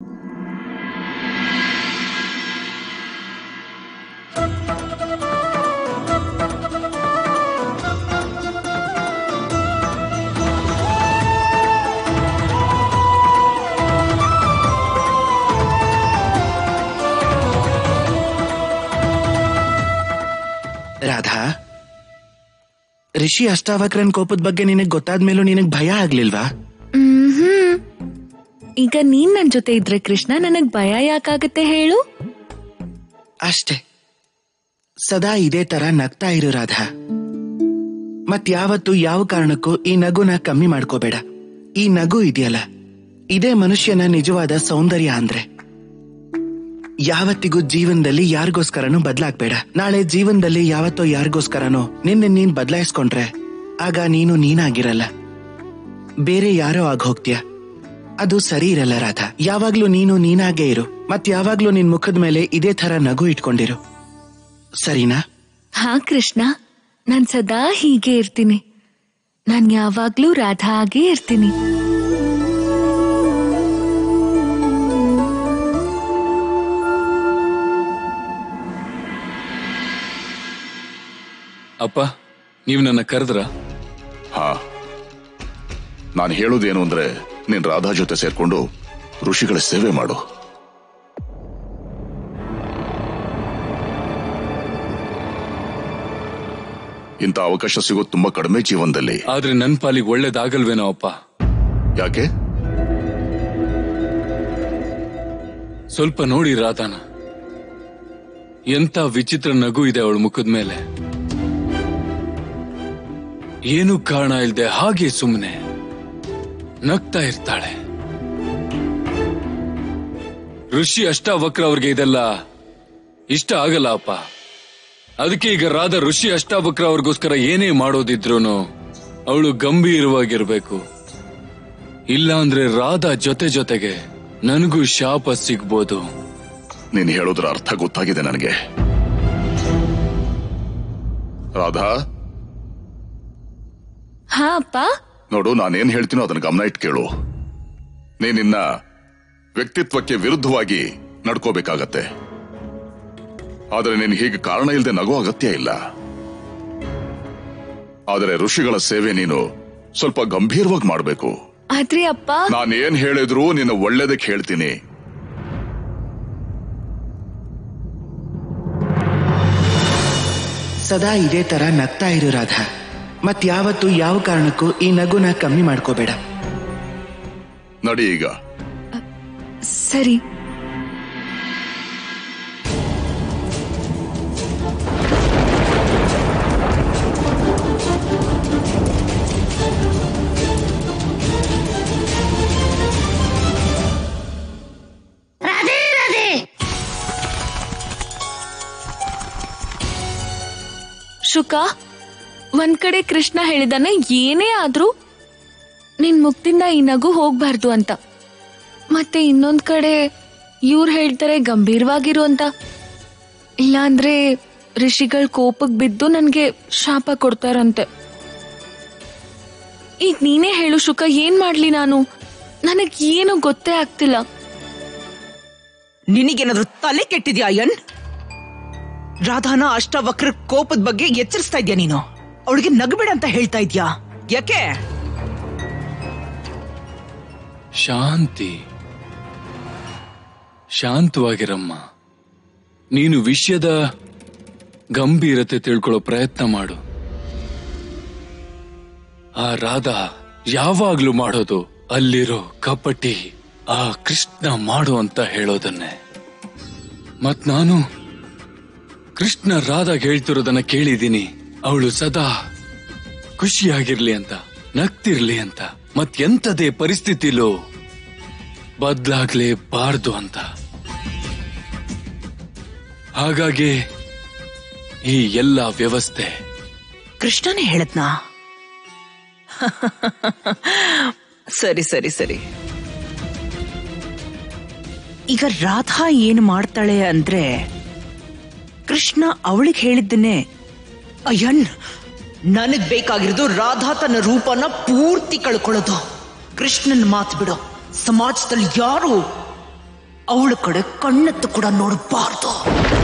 ರಾಧಾ ಋಷಿ ಅಷ್ಟಾವಕ್ರನ್ ಕೋಪದ ಬಗ್ಗೆ ನಿನಗ್ ಗೊತ್ತಾದ್ಮೇಲೂ ನಿನಗ್ ಭಯ ಆಗ್ಲಿಲ್ವಾ ಹ್ಮ್ ಈಗ ನೀನ್ ನನ್ ಜೊತೆ ಇದ್ರೆ ಕೃಷ್ಣ ನನಗ್ ಭಯ ಯಾಕಾಗತ್ತೆ ಹೇಳು ಅಷ್ಟೇ ಸದಾ ಇದೇ ತರ ನಗ್ತಾ ಇರು ರಾಧಾ ಮತ್ ಯಾವತ್ತು ಯಾವ ಕಾರಣಕ್ಕೂ ಈ ನಗುನ ಕಮ್ಮಿ ಮಾಡ್ಕೋಬೇಡ ಈ ನಗು ಇದೆಯಲ್ಲ ಇದೇ ಮನುಷ್ಯನ ನಿಜವಾದ ಸೌಂದರ್ಯ ಅಂದ್ರೆ ಯಾವತ್ತಿಗೂ ಜೀವನದಲ್ಲಿ ಯಾರಿಗೋಸ್ಕರನೂ ಬದಲಾಗ್ಬೇಡ ನಾಳೆ ಜೀವನದಲ್ಲಿ ಯಾವತ್ತೋ ಯಾರಿಗೋಸ್ಕರನೋ ನಿನ್ನೆ ನೀನ್ ಬದಲಾಯಿಸ್ಕೊಂಡ್ರೆ ಆಗ ನೀನು ನೀನಾಗಿರಲ್ಲ ಬೇರೆ ಯಾರೋ ಆಗ್ ಹೋಗ್ತೀಯ ಅದು ಸರಿ ಇರಲ್ಲ ರಾಧಾ ಯಾವಾಗ್ಲೂ ನೀನು ನೀನಾಗೇ ಇರು ಮತ್ ಯಾವಾಗ್ಲೂ ನಿನ್ ಮುಖದ ಮೇಲೆ ಇದೇ ತರ ನಗು ಇಟ್ಕೊಂಡಿರು ಸರಿನಾ ಹಾ ಕೃಷ್ಣ ನಾನ್ ಸದಾ ಹೀಗೆ ಇರ್ತೀನಿ ನಾನ್ ಯಾವಾಗ್ಲೂ ರಾಧಾ ಆಗೇ ಇರ್ತೀನಿ ಅಪ್ಪ ನೀವು ನನ್ನ ಕರೆದ್ರ ಹಾ ನಾನು ಹೇಳೋದೇನು ಅಂದ್ರೆ ನೀನ್ ರಾಧಾ ಜೊತೆ ಸೇರ್ಕೊಂಡು ಋಷಿಗಳ ಸೇವೆ ಮಾಡು ಇಂಥ ಅವಕಾಶ ಸಿಗೋದು ತುಂಬಾ ಕಡಿಮೆ ಜೀವನದಲ್ಲಿ ಆದ್ರೆ ನನ್ ಪಾಲಿಗೆ ಒಳ್ಳೇದಾಗಲ್ವೇನೋ ಅಪ್ಪ ಯಾಕೆ ಸ್ವಲ್ಪ ನೋಡಿ ರಾಧಾನ ಎಂತ ವಿಚಿತ್ರ ನಗು ಇದೆ ಅವಳ ಮುಖದ ಮೇಲೆ ಏನು ಕಾರಣ ಇಲ್ದೆ ಹಾಗೆ ಸುಮ್ಮನೆ ನಗ್ತಾ ಇರ್ತಾಳೆ ಋಷಿ ಅಷ್ಟಾವಕ್ರ ಅವ್ರಿಗೆ ಇದೆಲ್ಲ ಇಷ್ಟ ಆಗಲ್ಲ ಅಪ್ಪ ಅದಕ್ಕೆ ಈಗ ರಾಧಾ ಋಷಿ ಅಷ್ಟಾವಕ್ರ ಅವ್ರಿಗೋಸ್ಕರ ಏನೇ ಮಾಡೋದಿದ್ರೂನು ಅವಳು ಗಂಭೀರವಾಗಿರ್ಬೇಕು ಇಲ್ಲ ಅಂದ್ರೆ ರಾಧಾ ಜೊತೆ ಜೊತೆಗೆ ನನಗೂ ಶಾಪ ಸಿಗ್ಬೋದು ನೀನ್ ಹೇಳೋದ್ರ ಅರ್ಥ ಗೊತ್ತಾಗಿದೆ ನನಗೆ ರಾಧಾ ಹಾ ಅಪ್ಪ ನೋಡು ನಾನೇನ್ ಹೇಳ್ತೀನೋ ಅದನ್ನ ಗಮನ ಇಟ್ಟು ಕೇಳು ನೀನಿನ್ನ ವ್ಯಕ್ತಿತ್ವಕ್ಕೆ ವಿರುದ್ಧವಾಗಿ ನಡ್ಕೋಬೇಕಾಗತ್ತೆ ಆದರೆ ನೀನ್ ಹೀಗೆ ಕಾರಣ ಇಲ್ಲದೆ ನಗೋ ಅಗತ್ಯ ಇಲ್ಲ ಆದರೆ ಋಷಿಗಳ ಸೇವೆ ನೀನು ಸ್ವಲ್ಪ ಗಂಭೀರವಾಗಿ ಮಾಡಬೇಕು ಆದ್ರೆ ಅಪ್ಪ ನಾನು ಏನ್ ಹೇಳಿದ್ರು ನಿನ್ನ ಒಳ್ಳೇದಕ್ಕೆ ಹೇಳ್ತೀನಿ ಸದಾ ಇದೇ ತರ ನಗ್ತಾ ಇರು ರಾಧಾ ಮತ್ ಯಾವತ್ತು ಯಾವ ಕಾರಣಕ್ಕೂ ಈ ನಗುನ ಕಮ್ಮಿ ಮಾಡ್ಕೋಬೇಡ ನಡಿ ಈಗ ಸರಿ ಶುಕ ಒಂದ್ ಕಡೆ ಕೃಷ್ಣ ಹೇಳಿದಾನೆ ಏನೇ ಆದ್ರೂ ನಿನ್ ಮುಕ್ತಿಂದ ಈ ನಗು ಹೋಗ್ಬಾರ್ದು ಅಂತ ಮತ್ತೆ ಇನ್ನೊಂದ್ ಕಡೆ ಇವ್ರು ಹೇಳ್ತಾರೆ ಗಂಭೀರವಾಗಿರು ಅಂತ ಇಲ್ಲಾಂದ್ರೆ ಋಷಿಗಳ ಕೋಪಕ್ ಬಿದ್ದು ನನ್ಗೆ ಶಾಪ ಕೊಡ್ತಾರಂತೆ ಈಗ ನೀನೇ ಹೇಳು ಶುಕ ಏನ್ ಮಾಡ್ಲಿ ನಾನು ನನಗ್ ಏನು ಗೊತ್ತೇ ಆಗ್ತಿಲ್ಲ ನಿನಗೇನಾದ್ರೂ ತಲೆ ಕೆಟ್ಟಿದ್ಯಾ ಅಯ್ಯನ್ ರಾಧಾನ ಅಷ್ಟವಕ್ರ ಕೋಪದ ಬಗ್ಗೆ ಎಚ್ಚರಿಸ್ತಾ ಇದ್ಯಾ ನೀನು ಅವಳಿಗೆ ನಗಬೇಡ ಅಂತ ಹೇಳ್ತಾ ಇದ್ಯಾ ಯಾಕೆ ಶಾಂತಿ ಶಾಂತವಾಗಿರಮ್ಮ ನೀನು ವಿಷಯದ ಗಂಭೀರತೆ ತಿಳ್ಕೊಳ್ಳೋ ಪ್ರಯತ್ನ ಮಾಡು ಆ ರಾಧಾ ಯಾವಾಗ್ಲೂ ಮಾಡೋದು ಅಲ್ಲಿರೋ ಕಪಟಿ ಆ ಕೃಷ್ಣ ಮಾಡು ಅಂತ ಹೇಳೋದನ್ನೇ ಮತ್ ನಾನು ಕೃಷ್ಣ ರಾಧಾಗ್ ಹೇಳ್ತಿರೋದನ್ನ ಕೇಳಿದೀನಿ ಅವಳು ಸದಾ ಖುಷಿಯಾಗಿರ್ಲಿ ಅಂತ ನಗ್ತಿರ್ಲಿ ಅಂತ ಮತ್ತೆಂತದೇ ಪರಿಸ್ಥಿತಿಲೂ ಬದ್ಲಾಗ್ಲೇಬಾರ್ದು ಅಂತ ಹಾಗಾಗಿ ಈ ಎಲ್ಲ ವ್ಯವಸ್ಥೆ ಕೃಷ್ಣನೇ ಹೇಳದ್ನಾ ಸರಿ ಸರಿ ಸರಿ ಈಗ ರಾಧಾ ಏನ್ ಮಾಡ್ತಾಳೆ ಅಂದ್ರೆ ಕೃಷ್ಣ ಅವಳಿಗೆ ಹೇಳಿದ್ದನ್ನೇ ಅಯ್ಯನ್ ನನಗ್ ಬೇಕಾಗಿರೋದು ರಾಧಾ ತನ್ನ ರೂಪನ ಪೂರ್ತಿ ಕಳ್ಕೊಳ್ಳೋದು ಕೃಷ್ಣನ್ ಮಾತು ಬಿಡು ಸಮಾಜದಲ್ಲಿ ಯಾರು ಅವಳ ಕಡೆ ಕಣ್ಣೆತ್ತು ಕೂಡ ನೋಡಬಾರ್ದು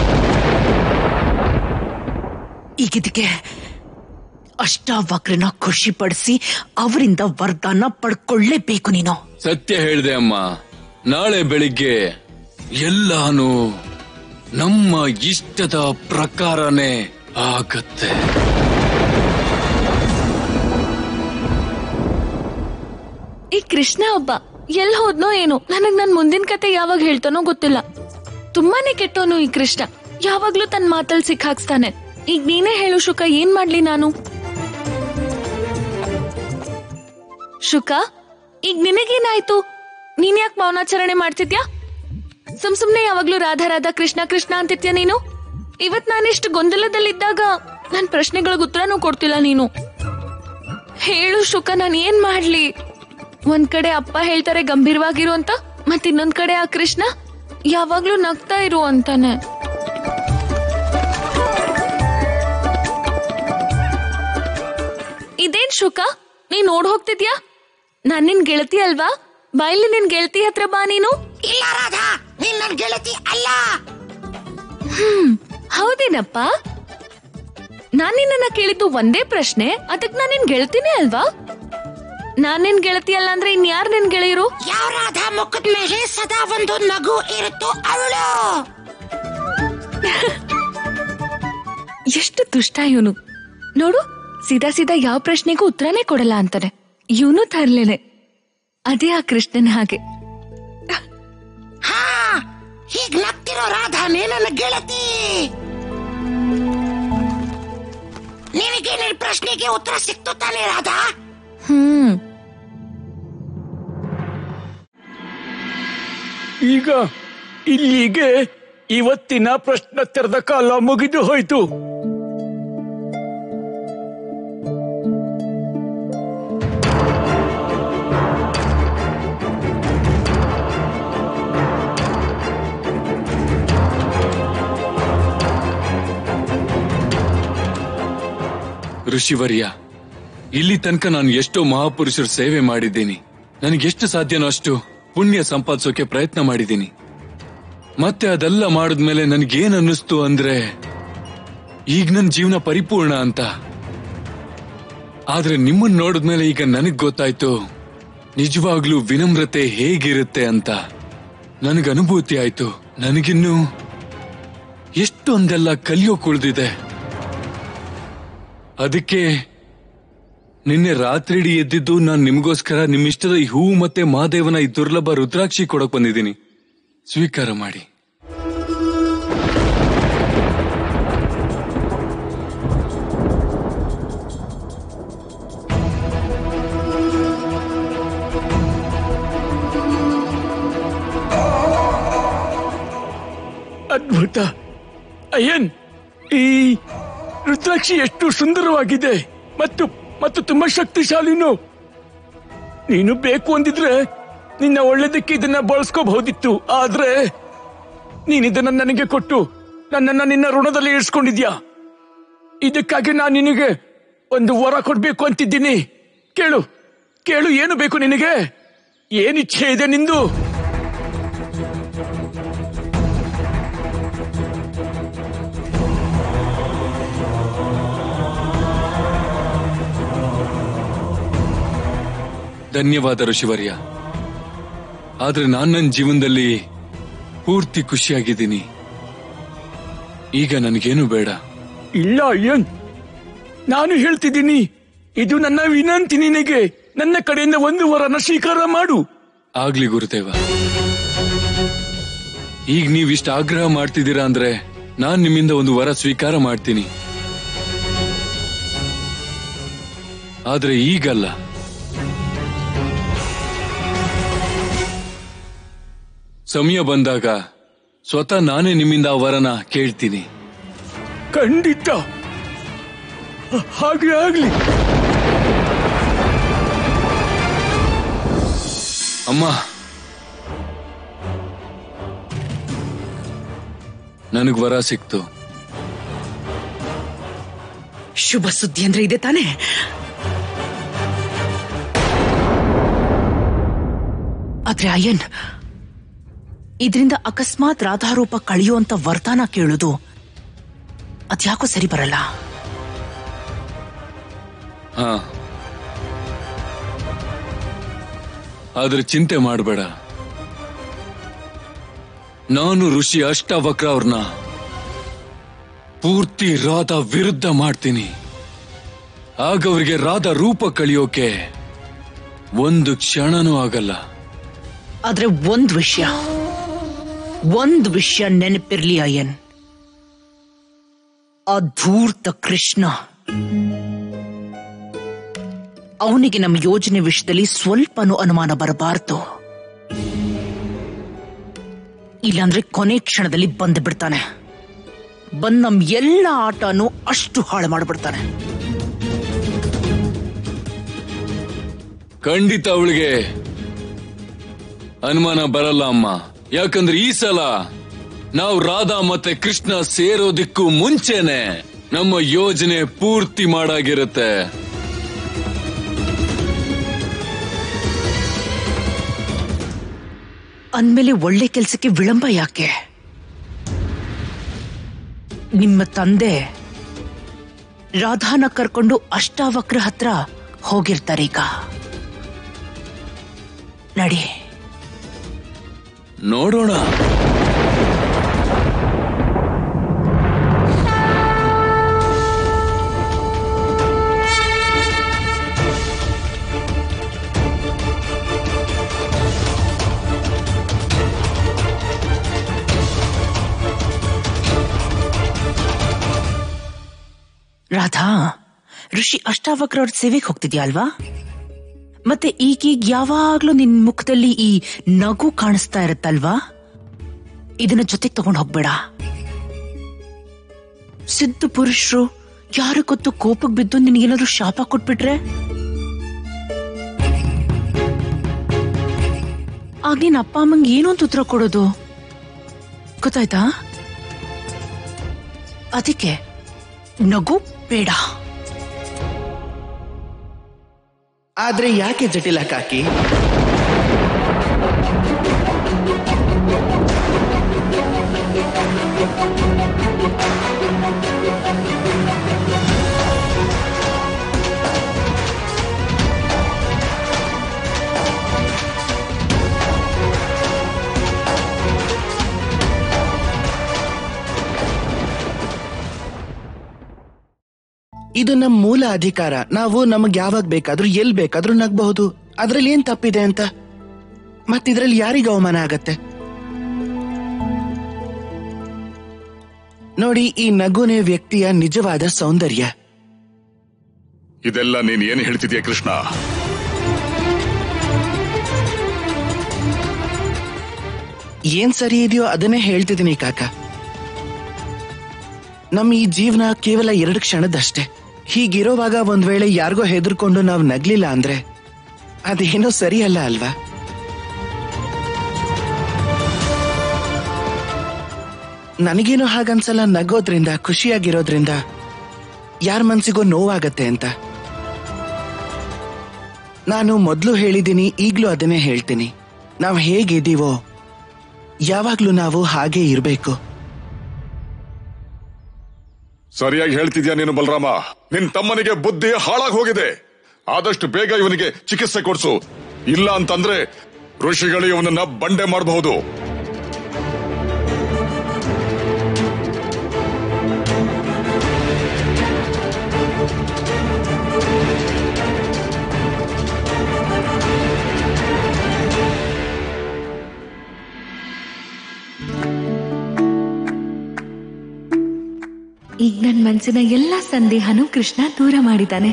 ಈಗಿದಕ್ಕೆ ಅಷ್ಟಾವಕ್ರನ ಖುಷಿಪಡಿಸಿ ಅವರಿಂದ ವರದಾನ ಪಡ್ಕೊಳ್ಳೇಬೇಕು ನೀನು ಸತ್ಯ ಹೇಳ್ದೆ ಅಮ್ಮ ನಾಳೆ ಬೆಳಿಗ್ಗೆ ಎಲ್ಲಾನು ನಮ್ಮ ಇಷ್ಟದ ಪ್ರಕಾರನೇ ಆಗತ್ತೆ ಈ ಕೃಷ್ಣ ಒಬ್ಬ ಎಲ್ ಹೋದ್ನೋ ಏನೋ ನನಗ್ ನನ್ ಮುಂದಿನ ಕತೆ ಯಾವಾಗ ಹೇಳ್ತಾನೋ ಗೊತ್ತಿಲ್ಲ ತುಂಬಾನೇ ಕೆಟ್ಟೋನು ಈ ಕೃಷ್ಣ ಯಾವಾಗ್ಲೂ ತನ್ನ ಮಾತಲ್ ಸಿಕ್ಕಾಕ್ಸ್ತಾನೆ ಈಗ ನೀನೇ ಹೇಳು ಶುಕ ಏನ್ ಮಾಡ್ಲಿ ನಾನು ಶುಕ ಈಗ ನಿನಗೇನಾಯ್ತು ನೀನ್ ಯಾಕೆ ಮೌನಾಚರಣೆ ಮಾಡ್ತಿದ್ಯಾ ಸುಮ್ ಸುಮ್ನೆ ಯಾವಾಗ್ಲೂ ರಾಧಾ ರಾಧಾ ಕೃಷ್ಣ ಕೃಷ್ಣ ಅಂತಿದ್ಯಾ ನೀನು ಇವತ್ ನಾನಿಷ್ಟು ಗೊಂದಲದಲ್ಲಿದ್ದಾಗ ನನ್ ಪ್ರಶ್ನೆಗಳಿಗೆ ಉತ್ತರನೂ ಕೊಡ್ತಿಲ್ಲ ನೀನು ಹೇಳು ಶುಕ ನಾನು ಏನ್ ಮಾಡ್ಲಿ ಒಂದ್ ಕಡೆ ಅಪ್ಪ ಹೇಳ್ತಾರೆ ಗಂಭೀರವಾಗಿರು ಅಂತ ಮತ್ ಇನ್ನೊಂದ್ ಕಡೆ ಆ ಕೃಷ್ಣ ಯಾವಾಗ್ಲೂ ನಗ್ತಾ ಇರು ಅಂತಾನೆ ಇದೇನ್ ಶುಕ ನೀ ನೋಡ್ ಹೋಗ್ತಿದ್ಯಾ ನಾನ್ ನಿನ್ ಗೆಳತಿ ಅಲ್ವಾ ಬಾಯಲ್ಲಿ ನಿನ್ ಗೆಳತಿ ಹತ್ರ ಬಾ ನೀನು ಇಲ್ಲ ರಾಧಾ ನೀನ್ ನನ್ ಗೆಳತಿ ಅಲ್ಲ ಹ್ಮ್ ಹೌದೇನಪ್ಪ ನಾನ್ ನಿನ್ನ ಕೇಳಿದ್ದು ಒಂದೇ ಪ್ರಶ್ನೆ ಅದಕ್ ನಾನ್ ನಿನ್ ಗೆಳತಿನೇ ಅಲ್ವಾ ನಾನ್ ನಿನ್ ಗೆಳತಿ ಅಲ್ಲ ಅಂದ್ರೆ ಇನ್ಯಾರ್ ನಿನ್ ಗೆಳೆಯರು ಯಾವ ರಾಧಾ ಮುಖದ ಮೇಲೆ ಸದಾ ಒಂದು ನಗು ಇರುತ್ತೋ ಅವಳು ಎಷ್ಟು ದುಷ್ಟ ಇವನು ನೋಡು ಸೀದಾ ಸೀದಾ ಯಾವ ಪ್ರಶ್ನೆಗೂ ಉತ್ತರನೇ ಕೊಡಲ್ಲ ಅಂತಾನೆ ಇವನು ತರ್ಲೇನೆ ಅದೇ ಆ ಕೃಷ್ಣನ್ ಹಾಗೆ ಹಾ ಹೀಗ್ ನಗ್ತಿರೋ ರಾಧಾನೇ ನನ್ನ ಗೆಳತಿ ನಿನಗೆ ನಿನ್ ಪ್ರಶ್ನೆಗೆ ಉತ್ತರ ಸಿಕ್ತು ತಾನೇ ರಾಧಾ ಹ್ಮ್ ಈಗ ಇಲ್ಲಿಗೆ ಇವತ್ತಿನ ಪ್ರಶ್ನೋತ್ತರದ ಕಾಲ ಮುಗಿದು ಹೋಯ್ತು ಋಷಿವರ್ಯ ಇಲ್ಲಿ ತನಕ ನಾನು ಎಷ್ಟೋ ಮಹಾಪುರುಷರ ಸೇವೆ ಮಾಡಿದ್ದೀನಿ ನನಗೆಷ್ಟು ಸಾಧ್ಯನೋ ಅಷ್ಟು ಪುಣ್ಯ ಸಂಪಾದಿಸೋಕೆ ಪ್ರಯತ್ನ ಮಾಡಿದ್ದೀನಿ ಮತ್ತೆ ಅದೆಲ್ಲ ಮಾಡಿದ್ಮೇಲೆ ನನಗೇನ್ ಅನ್ನಿಸ್ತು ಅಂದ್ರೆ ಈಗ ನನ್ನ ಜೀವನ ಪರಿಪೂರ್ಣ ಅಂತ ಆದ್ರೆ ನಿಮ್ಮನ್ನ ನೋಡಿದ್ಮೇಲೆ ಈಗ ನನಗ್ ಗೊತ್ತಾಯ್ತು ನಿಜವಾಗ್ಲೂ ವಿನಮ್ರತೆ ಹೇಗಿರುತ್ತೆ ಅಂತ ನನಗೆ ಅನುಭೂತಿ ಆಯ್ತು ನನಗಿನ್ನು ಎಷ್ಟೊಂದೆಲ್ಲ ಕಲಿಯೋಕ್ ಉಳ್ದಿದೆ ಅದಕ್ಕೆ ನಿನ್ನೆ ರಾತ್ರಿಡೀ ಎದ್ದಿದ್ದು ನಾನ್ ನಿಮ್ಗೋಸ್ಕರ ನಿಮ್ಮಿಷ್ಟದ ಈ ಹೂವು ಮತ್ತೆ ಮಹಾದೇವನ ಈ ದುರ್ಲಭ ರುದ್ರಾಕ್ಷಿ ಕೊಡಕ್ ಬಂದಿದ್ದೀನಿ ಸ್ವೀಕಾರ ಮಾಡಿ ಅದ್ಭುತ ಅಯ್ಯನ್ ಈ ರುದ್ರಾಕ್ಷಿ ಎಷ್ಟು ಸುಂದರವಾಗಿದೆ ಮತ್ತು ಮತ್ತು ತುಂಬಾ ಶಕ್ತಿಶಾಲಿನು ನೀನು ಬೇಕು ಅಂದಿದ್ರೆ ನಿನ್ನ ಒಳ್ಳೇದಕ್ಕೆ ಇದನ್ನ ಬಳಸ್ಕೋಬಹುದಿತ್ತು ಆದ್ರೆ ನೀನ್ ಇದನ್ನ ನನಗೆ ಕೊಟ್ಟು ನನ್ನನ್ನ ನಿನ್ನ ಋಣದಲ್ಲಿ ಇರಿಸ್ಕೊಂಡಿದ್ಯಾ ಇದಕ್ಕಾಗಿ ನಾನು ನಿನಗೆ ಒಂದು ವರ ಕೊಡ್ಬೇಕು ಅಂತಿದ್ದೀನಿ ಕೇಳು ಕೇಳು ಏನು ಬೇಕು ನಿನಗೆ ಏನಿಚ್ಛೆ ಇದೆ ನಿಂದು ಧನ್ಯವಾದ ಋಷಿವರ್ಯ ಆದ್ರೆ ನಾನ್ ನನ್ನ ಜೀವನದಲ್ಲಿ ಪೂರ್ತಿ ಖುಷಿಯಾಗಿದ್ದೀನಿ ಈಗ ನನಗೇನು ಬೇಡ ಇಲ್ಲ ಅಯ್ಯನ್ ನಾನು ಹೇಳ್ತಿದ್ದೀನಿ ಇದು ನನ್ನ ವಿನಂತಿ ನಿನಗೆ ನನ್ನ ಕಡೆಯಿಂದ ಒಂದು ವರನ ಸ್ವೀಕಾರ ಮಾಡು ಆಗ್ಲಿ ಗುರುದೇವ ಈಗ ನೀವಿಷ್ಟ ಆಗ್ರಹ ಮಾಡ್ತಿದ್ದೀರಾ ಅಂದ್ರೆ ನಾನ್ ನಿಮ್ಮಿಂದ ಒಂದು ವರ ಸ್ವೀಕಾರ ಮಾಡ್ತೀನಿ ಆದ್ರೆ ಈಗಲ್ಲ ಸಮಯ ಬಂದಾಗ ಸ್ವತಃ ನಾನೇ ನಿಮ್ಮಿಂದ ಆ ವರನ ಕೇಳ್ತೀನಿ ಖಂಡಿತ ಹಾಗೆ ಆಗ್ಲಿ ಅಮ್ಮ ನನಗ್ ವರ ಸಿಕ್ತು ಶುಭ ಸುದ್ದಿ ಅಂದ್ರೆ ಇದೆ ತಾನೇ ಆದ್ರೆ ಅಯ್ಯನ್ ಇದರಿಂದ ಅಕಸ್ಮಾತ್ ರಾಧಾರೂಪ ಕಳೆಯುವಂತ ವರದಾನ ಕೇಳುದು ಅದ್ಯಾಕೋ ಸರಿ ಬರಲ್ಲ ಹಾ ಆದ್ರೆ ಚಿಂತೆ ಮಾಡಬೇಡ ನಾನು ಋಷಿ ಅಷ್ಟವಕ್ರ ಅವ್ರನ್ನ ಪೂರ್ತಿ ರಾಧ ವಿರುದ್ಧ ಮಾಡ್ತೀನಿ ಆಗ ಅವ್ರಿಗೆ ರಾಧ ರೂಪ ಕಳಿಯೋಕೆ ಒಂದು ಕ್ಷಣನೂ ಆಗಲ್ಲ ಆದ್ರೆ ಒಂದ್ ವಿಷಯ ಒಂದ್ ವಿಷಯ ನೆನಪಿರ್ಲಿ ಅಯ್ಯನ್ ಆ ಧೂರ್ತ ಕೃಷ್ಣ ಅವನಿಗೆ ನಮ್ಮ ಯೋಜನೆ ವಿಷಯದಲ್ಲಿ ಸ್ವಲ್ಪನೂ ಅನುಮಾನ ಬರಬಾರ್ದು ಇಲ್ಲಾಂದ್ರೆ ಕೊನೆ ಕ್ಷಣದಲ್ಲಿ ಬಂದು ಬಿಡ್ತಾನೆ ಬಂದ್ ನಮ್ ಎಲ್ಲ ಆಟನೂ ಅಷ್ಟು ಹಾಳು ಮಾಡ್ಬಿಡ್ತಾನೆ ಖಂಡಿತ ಅವಳಿಗೆ ಅನುಮಾನ ಬರಲ್ಲ ಅಮ್ಮ ಯಾಕಂದ್ರೆ ಈ ಸಲ ನಾವು ರಾಧಾ ಮತ್ತೆ ಕೃಷ್ಣ ಸೇರೋದಿಕ್ಕೂ ಮುಂಚೆನೆ ನಮ್ಮ ಯೋಜನೆ ಪೂರ್ತಿ ಮಾಡಾಗಿರುತ್ತೆ ಅಂದ್ಮೇಲೆ ಒಳ್ಳೆ ಕೆಲ್ಸಕ್ಕೆ ವಿಳಂಬ ಯಾಕೆ ನಿಮ್ಮ ತಂದೆ ರಾಧಾನ ಕರ್ಕೊಂಡು ಅಷ್ಟಾವಕ್ರ ಹತ್ರ ಹೋಗಿರ್ತಾರೆ ಈಗ ನಡಿ ನೋಡೋಣ ರಾಧಾ ಋಷಿ ಅಷ್ಟಾವಕ್ರ ಅವ್ರ ಸೇವೆಗೆ ಹೋಗ್ತಿದ್ಯಾ ಅಲ್ವಾ ಮತ್ತೆ ಈಗೀಗ ಯಾವಾಗ್ಲೂ ನಿನ್ ಮುಖದಲ್ಲಿ ಈ ನಗು ಕಾಣಿಸ್ತಾ ಇರುತ್ತಲ್ವಾ ಇದನ್ನ ಜೊತೆಗೆ ತಗೊಂಡು ಹೋಗ್ಬೇಡ ಸಿದ್ಧ ಪುರುಷರು ಯಾರು ಗೊತ್ತು ಕೋಪಕ್ಕೆ ಬಿದ್ದು ನಿನಗೇನಾದ್ರೂ ಶಾಪ ಕೊಟ್ಬಿಟ್ರೆ ಆಗ ನಿನ್ ಅಪ್ಪ ಅಮ್ಮಂಗೆ ಏನು ಅಂತ ಉತ್ತರ ಕೊಡೋದು ಗೊತ್ತಾಯ್ತಾ ಅದಕ್ಕೆ ನಗು ಬೇಡ ಆದ್ರೆ ಯಾಕೆ ಜಟಿಲ ಕಾಕಿ ಇದು ನಮ್ಮ ಮೂಲ ಅಧಿಕಾರ ನಾವು ನಮಗ್ ಯಾವಾಗ ಬೇಕಾದ್ರೂ ಎಲ್ ಬೇಕಾದ್ರೂ ನಗ್ಬಹುದು ಅದ್ರಲ್ಲಿ ಏನ್ ತಪ್ಪಿದೆ ಅಂತ ಮತ್ತಿದ್ರಲ್ಲಿ ಯಾರಿಗ ಅವಮಾನ ಆಗತ್ತೆ ನೋಡಿ ಈ ನಗುನೇ ವ್ಯಕ್ತಿಯ ನಿಜವಾದ ಸೌಂದರ್ಯ ಇದೆಲ್ಲ ನೀನ್ ಏನ್ ಹೇಳ್ತಿದ್ಯಾ ಕೃಷ್ಣ ಏನ್ ಸರಿ ಇದೆಯೋ ಅದನ್ನೇ ಹೇಳ್ತಿದ್ದೀನಿ ಕಾಕ ನಮ್ಮ ಈ ಜೀವನ ಕೇವಲ ಎರಡು ಕ್ಷಣದಷ್ಟೇ ಹೀಗಿರೋವಾಗ ಒಂದ್ ವೇಳೆ ಯಾರಿಗೋ ಹೆದರ್ಕೊಂಡು ನಾವು ನಗ್ಲಿಲ್ಲ ಅಂದ್ರೆ ಅದೇನೋ ಸರಿಯಲ್ಲ ಅಲ್ವಾ ನನಗೇನು ಹಾಗನ್ಸಲ್ಲ ನಗೋದ್ರಿಂದ ಖುಷಿಯಾಗಿರೋದ್ರಿಂದ ಯಾರ ಮನ್ಸಿಗೂ ನೋವಾಗತ್ತೆ ಅಂತ ನಾನು ಮೊದಲು ಹೇಳಿದ್ದೀನಿ ಈಗ್ಲೂ ಅದನ್ನೇ ಹೇಳ್ತೀನಿ ನಾವು ಹೇಗಿದ್ದೀವೋ ಯಾವಾಗ್ಲೂ ನಾವು ಹಾಗೆ ಇರಬೇಕು ಸರಿಯಾಗಿ ಹೇಳ್ತಿದ್ಯಾ ನೀನು ಬಲರಾಮ ನಿನ್ ತಮ್ಮನಿಗೆ ಬುದ್ಧಿ ಹಾಳಾಗಿ ಹೋಗಿದೆ ಆದಷ್ಟು ಬೇಗ ಇವನಿಗೆ ಚಿಕಿತ್ಸೆ ಕೊಡ್ಸು ಇಲ್ಲ ಅಂತಂದ್ರೆ ಋಷಿಗಳು ಇವನನ್ನ ಬಂಡೆ ಮಾಡಬಹುದು ಈಗ ನನ್ ಮನ್ಸಿನ ಎಲ್ಲ ಸಂದೇಹನೂ ಕೃಷ್ಣ ದೂರ ಮಾಡಿದ್ದಾನೆ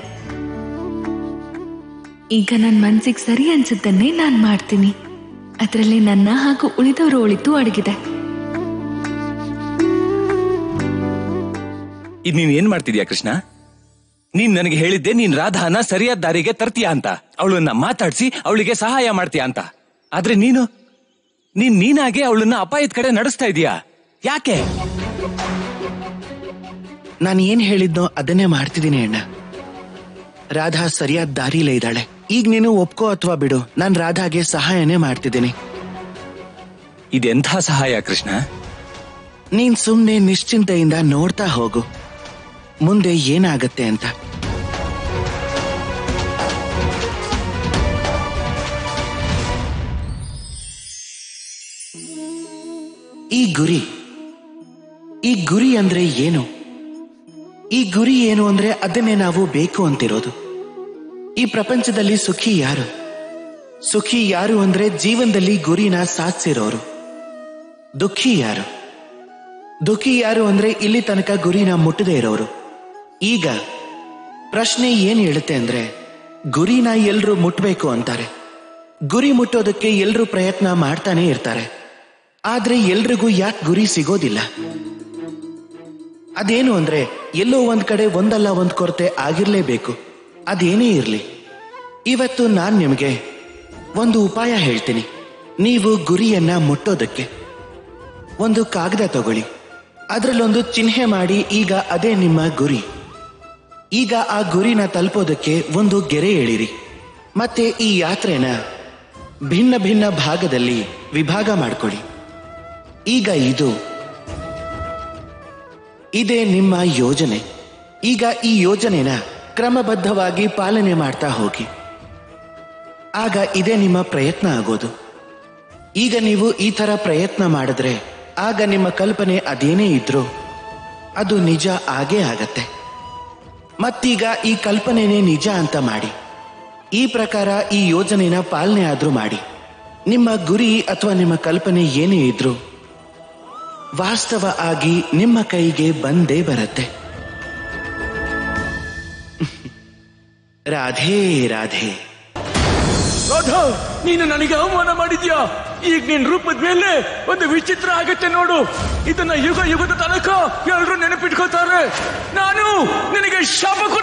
ಈಗ ನನ್ ಮನ್ಸಿಗೆ ಸರಿ ಅನ್ಸುತ್ತನ್ನೇ ನಾನ್ ಮಾಡ್ತೀನಿ ಅದರಲ್ಲಿ ನನ್ನ ಹಾಗೂ ಉಳಿದವರು ಒಳಿತು ಅಡಗಿದೆ ಇದ್ ನೀನ್ ಏನ್ ಮಾಡ್ತಿದ್ಯಾ ಕೃಷ್ಣ ನೀನ್ ನನಗೆ ಹೇಳಿದ್ದೆ ನೀನ್ ರಾಧಾನ ಸರಿಯಾದ ದಾರಿಗೆ ತರ್ತೀಯ ಅಂತ ಅವಳನ್ನ ಮಾತಾಡ್ಸಿ ಅವಳಿಗೆ ಸಹಾಯ ಮಾಡ್ತೀಯ ಅಂತ ಆದ್ರೆ ನೀನು ನೀನ್ ನೀನಾಗೆ ಅವಳನ್ನ ಅಪಾಯದ ಕಡೆ ನಡೆಸ್ತಾ ಇದೀಯಾ ಯಾಕೆ ನಾನು ಏನ್ ಹೇಳಿದ್ನೋ ಅದನ್ನೇ ಮಾಡ್ತಿದ್ದೀನಿ ಅಣ್ಣ ರಾಧಾ ಸರಿಯಾದ ದಾರಿಲೇ ಇದ್ದಾಳೆ ಈಗ ನೀನು ಒಪ್ಕೋ ಅಥವಾ ಬಿಡು ನಾನ್ ರಾಧಾಗೆ ಸಹಾಯನೇ ಮಾಡ್ತಿದ್ದೀನಿ ಇದೆಂಥ ಸಹಾಯ ಕೃಷ್ಣ ನೀನ್ ಸುಮ್ನೆ ನಿಶ್ಚಿಂತೆಯಿಂದ ನೋಡ್ತಾ ಹೋಗು ಮುಂದೆ ಏನಾಗತ್ತೆ ಅಂತ ಈ ಗುರಿ ಈ ಗುರಿ ಅಂದ್ರೆ ಏನು ಈ ಗುರಿ ಏನು ಅಂದ್ರೆ ಅದನ್ನೇ ನಾವು ಬೇಕು ಅಂತಿರೋದು ಈ ಪ್ರಪಂಚದಲ್ಲಿ ಸುಖಿ ಯಾರು ಸುಖಿ ಯಾರು ಅಂದ್ರೆ ಜೀವನದಲ್ಲಿ ಗುರಿನ ಸಾಧಿಸಿರೋರು ದುಃಖಿ ಯಾರು ದುಃಖಿ ಯಾರು ಅಂದ್ರೆ ಇಲ್ಲಿ ತನಕ ಗುರಿನ ಮುಟ್ಟದೇ ಇರೋರು ಈಗ ಪ್ರಶ್ನೆ ಏನ್ ಹೇಳುತ್ತೆ ಅಂದ್ರೆ ಗುರಿನ ಎಲ್ರು ಮುಟ್ಬೇಕು ಅಂತಾರೆ ಗುರಿ ಮುಟ್ಟೋದಕ್ಕೆ ಎಲ್ರು ಪ್ರಯತ್ನ ಮಾಡ್ತಾನೆ ಇರ್ತಾರೆ ಆದ್ರೆ ಎಲ್ರಿಗೂ ಯಾಕೆ ಗುರಿ ಸಿಗೋದಿಲ್ಲ ಅದೇನು ಅಂದ್ರೆ ಎಲ್ಲೋ ಒಂದ್ ಕಡೆ ಒಂದಲ್ಲ ಒಂದ್ ಕೊರತೆ ಆಗಿರ್ಲೇಬೇಕು ಅದೇನೇ ಇರ್ಲಿ ಇವತ್ತು ನಾನ್ ನಿಮಗೆ ಒಂದು ಉಪಾಯ ಹೇಳ್ತೀನಿ ನೀವು ಗುರಿಯನ್ನ ಮುಟ್ಟೋದಕ್ಕೆ ಒಂದು ಕಾಗದ ತಗೊಳ್ಳಿ ಅದರಲ್ಲೊಂದು ಚಿಹ್ನೆ ಮಾಡಿ ಈಗ ಅದೇ ನಿಮ್ಮ ಗುರಿ ಈಗ ಆ ಗುರಿನ ತಲುಪೋದಕ್ಕೆ ಒಂದು ಗೆರೆ ಎಳಿರಿ ಮತ್ತೆ ಈ ಯಾತ್ರೆನ ಭಿನ್ನ ಭಿನ್ನ ಭಾಗದಲ್ಲಿ ವಿಭಾಗ ಮಾಡ್ಕೊಳ್ಳಿ ಈಗ ಇದು ಇದೇ ನಿಮ್ಮ ಯೋಜನೆ ಈಗ ಈ ಯೋಜನೆನ ಕ್ರಮಬದ್ಧವಾಗಿ ಪಾಲನೆ ಮಾಡ್ತಾ ಹೋಗಿ ಆಗ ಇದೇ ನಿಮ್ಮ ಪ್ರಯತ್ನ ಆಗೋದು ಈಗ ನೀವು ಈ ತರ ಪ್ರಯತ್ನ ಮಾಡಿದ್ರೆ ಆಗ ನಿಮ್ಮ ಕಲ್ಪನೆ ಅದೇನೇ ಇದ್ರೂ ಅದು ನಿಜ ಆಗೇ ಆಗತ್ತೆ ಮತ್ತೀಗ ಈ ಕಲ್ಪನೆನೇ ನಿಜ ಅಂತ ಮಾಡಿ ಈ ಪ್ರಕಾರ ಈ ಯೋಜನೆನ ಪಾಲನೆ ಆದ್ರೂ ಮಾಡಿ ನಿಮ್ಮ ಗುರಿ ಅಥವಾ ನಿಮ್ಮ ಕಲ್ಪನೆ ಏನೇ ಇದ್ರೂ ವಾಸ್ತವ ಆಗಿ ನಿಮ್ಮ ಕೈಗೆ ಬಂದೇ ಬರುತ್ತೆ ರಾಧೇ ರಾಧೇ ರಾಧಾ ನೀನು ನನಗೆ ಅವಮಾನ ಮಾಡಿದ್ಯಾ ಈಗ ನಿನ್ ರೂಪದ ಮೇಲೆ ಒಂದು ವಿಚಿತ್ರ ಆಗತ್ತೆ ನೋಡು ಇದನ್ನ ಯುಗ ಯುಗದ ತನಕ ಎಲ್ರು ನೆನಪಿಟ್ಕೋತಾರೆ ನಾನು ನಿನಗೆ ಶಾಪ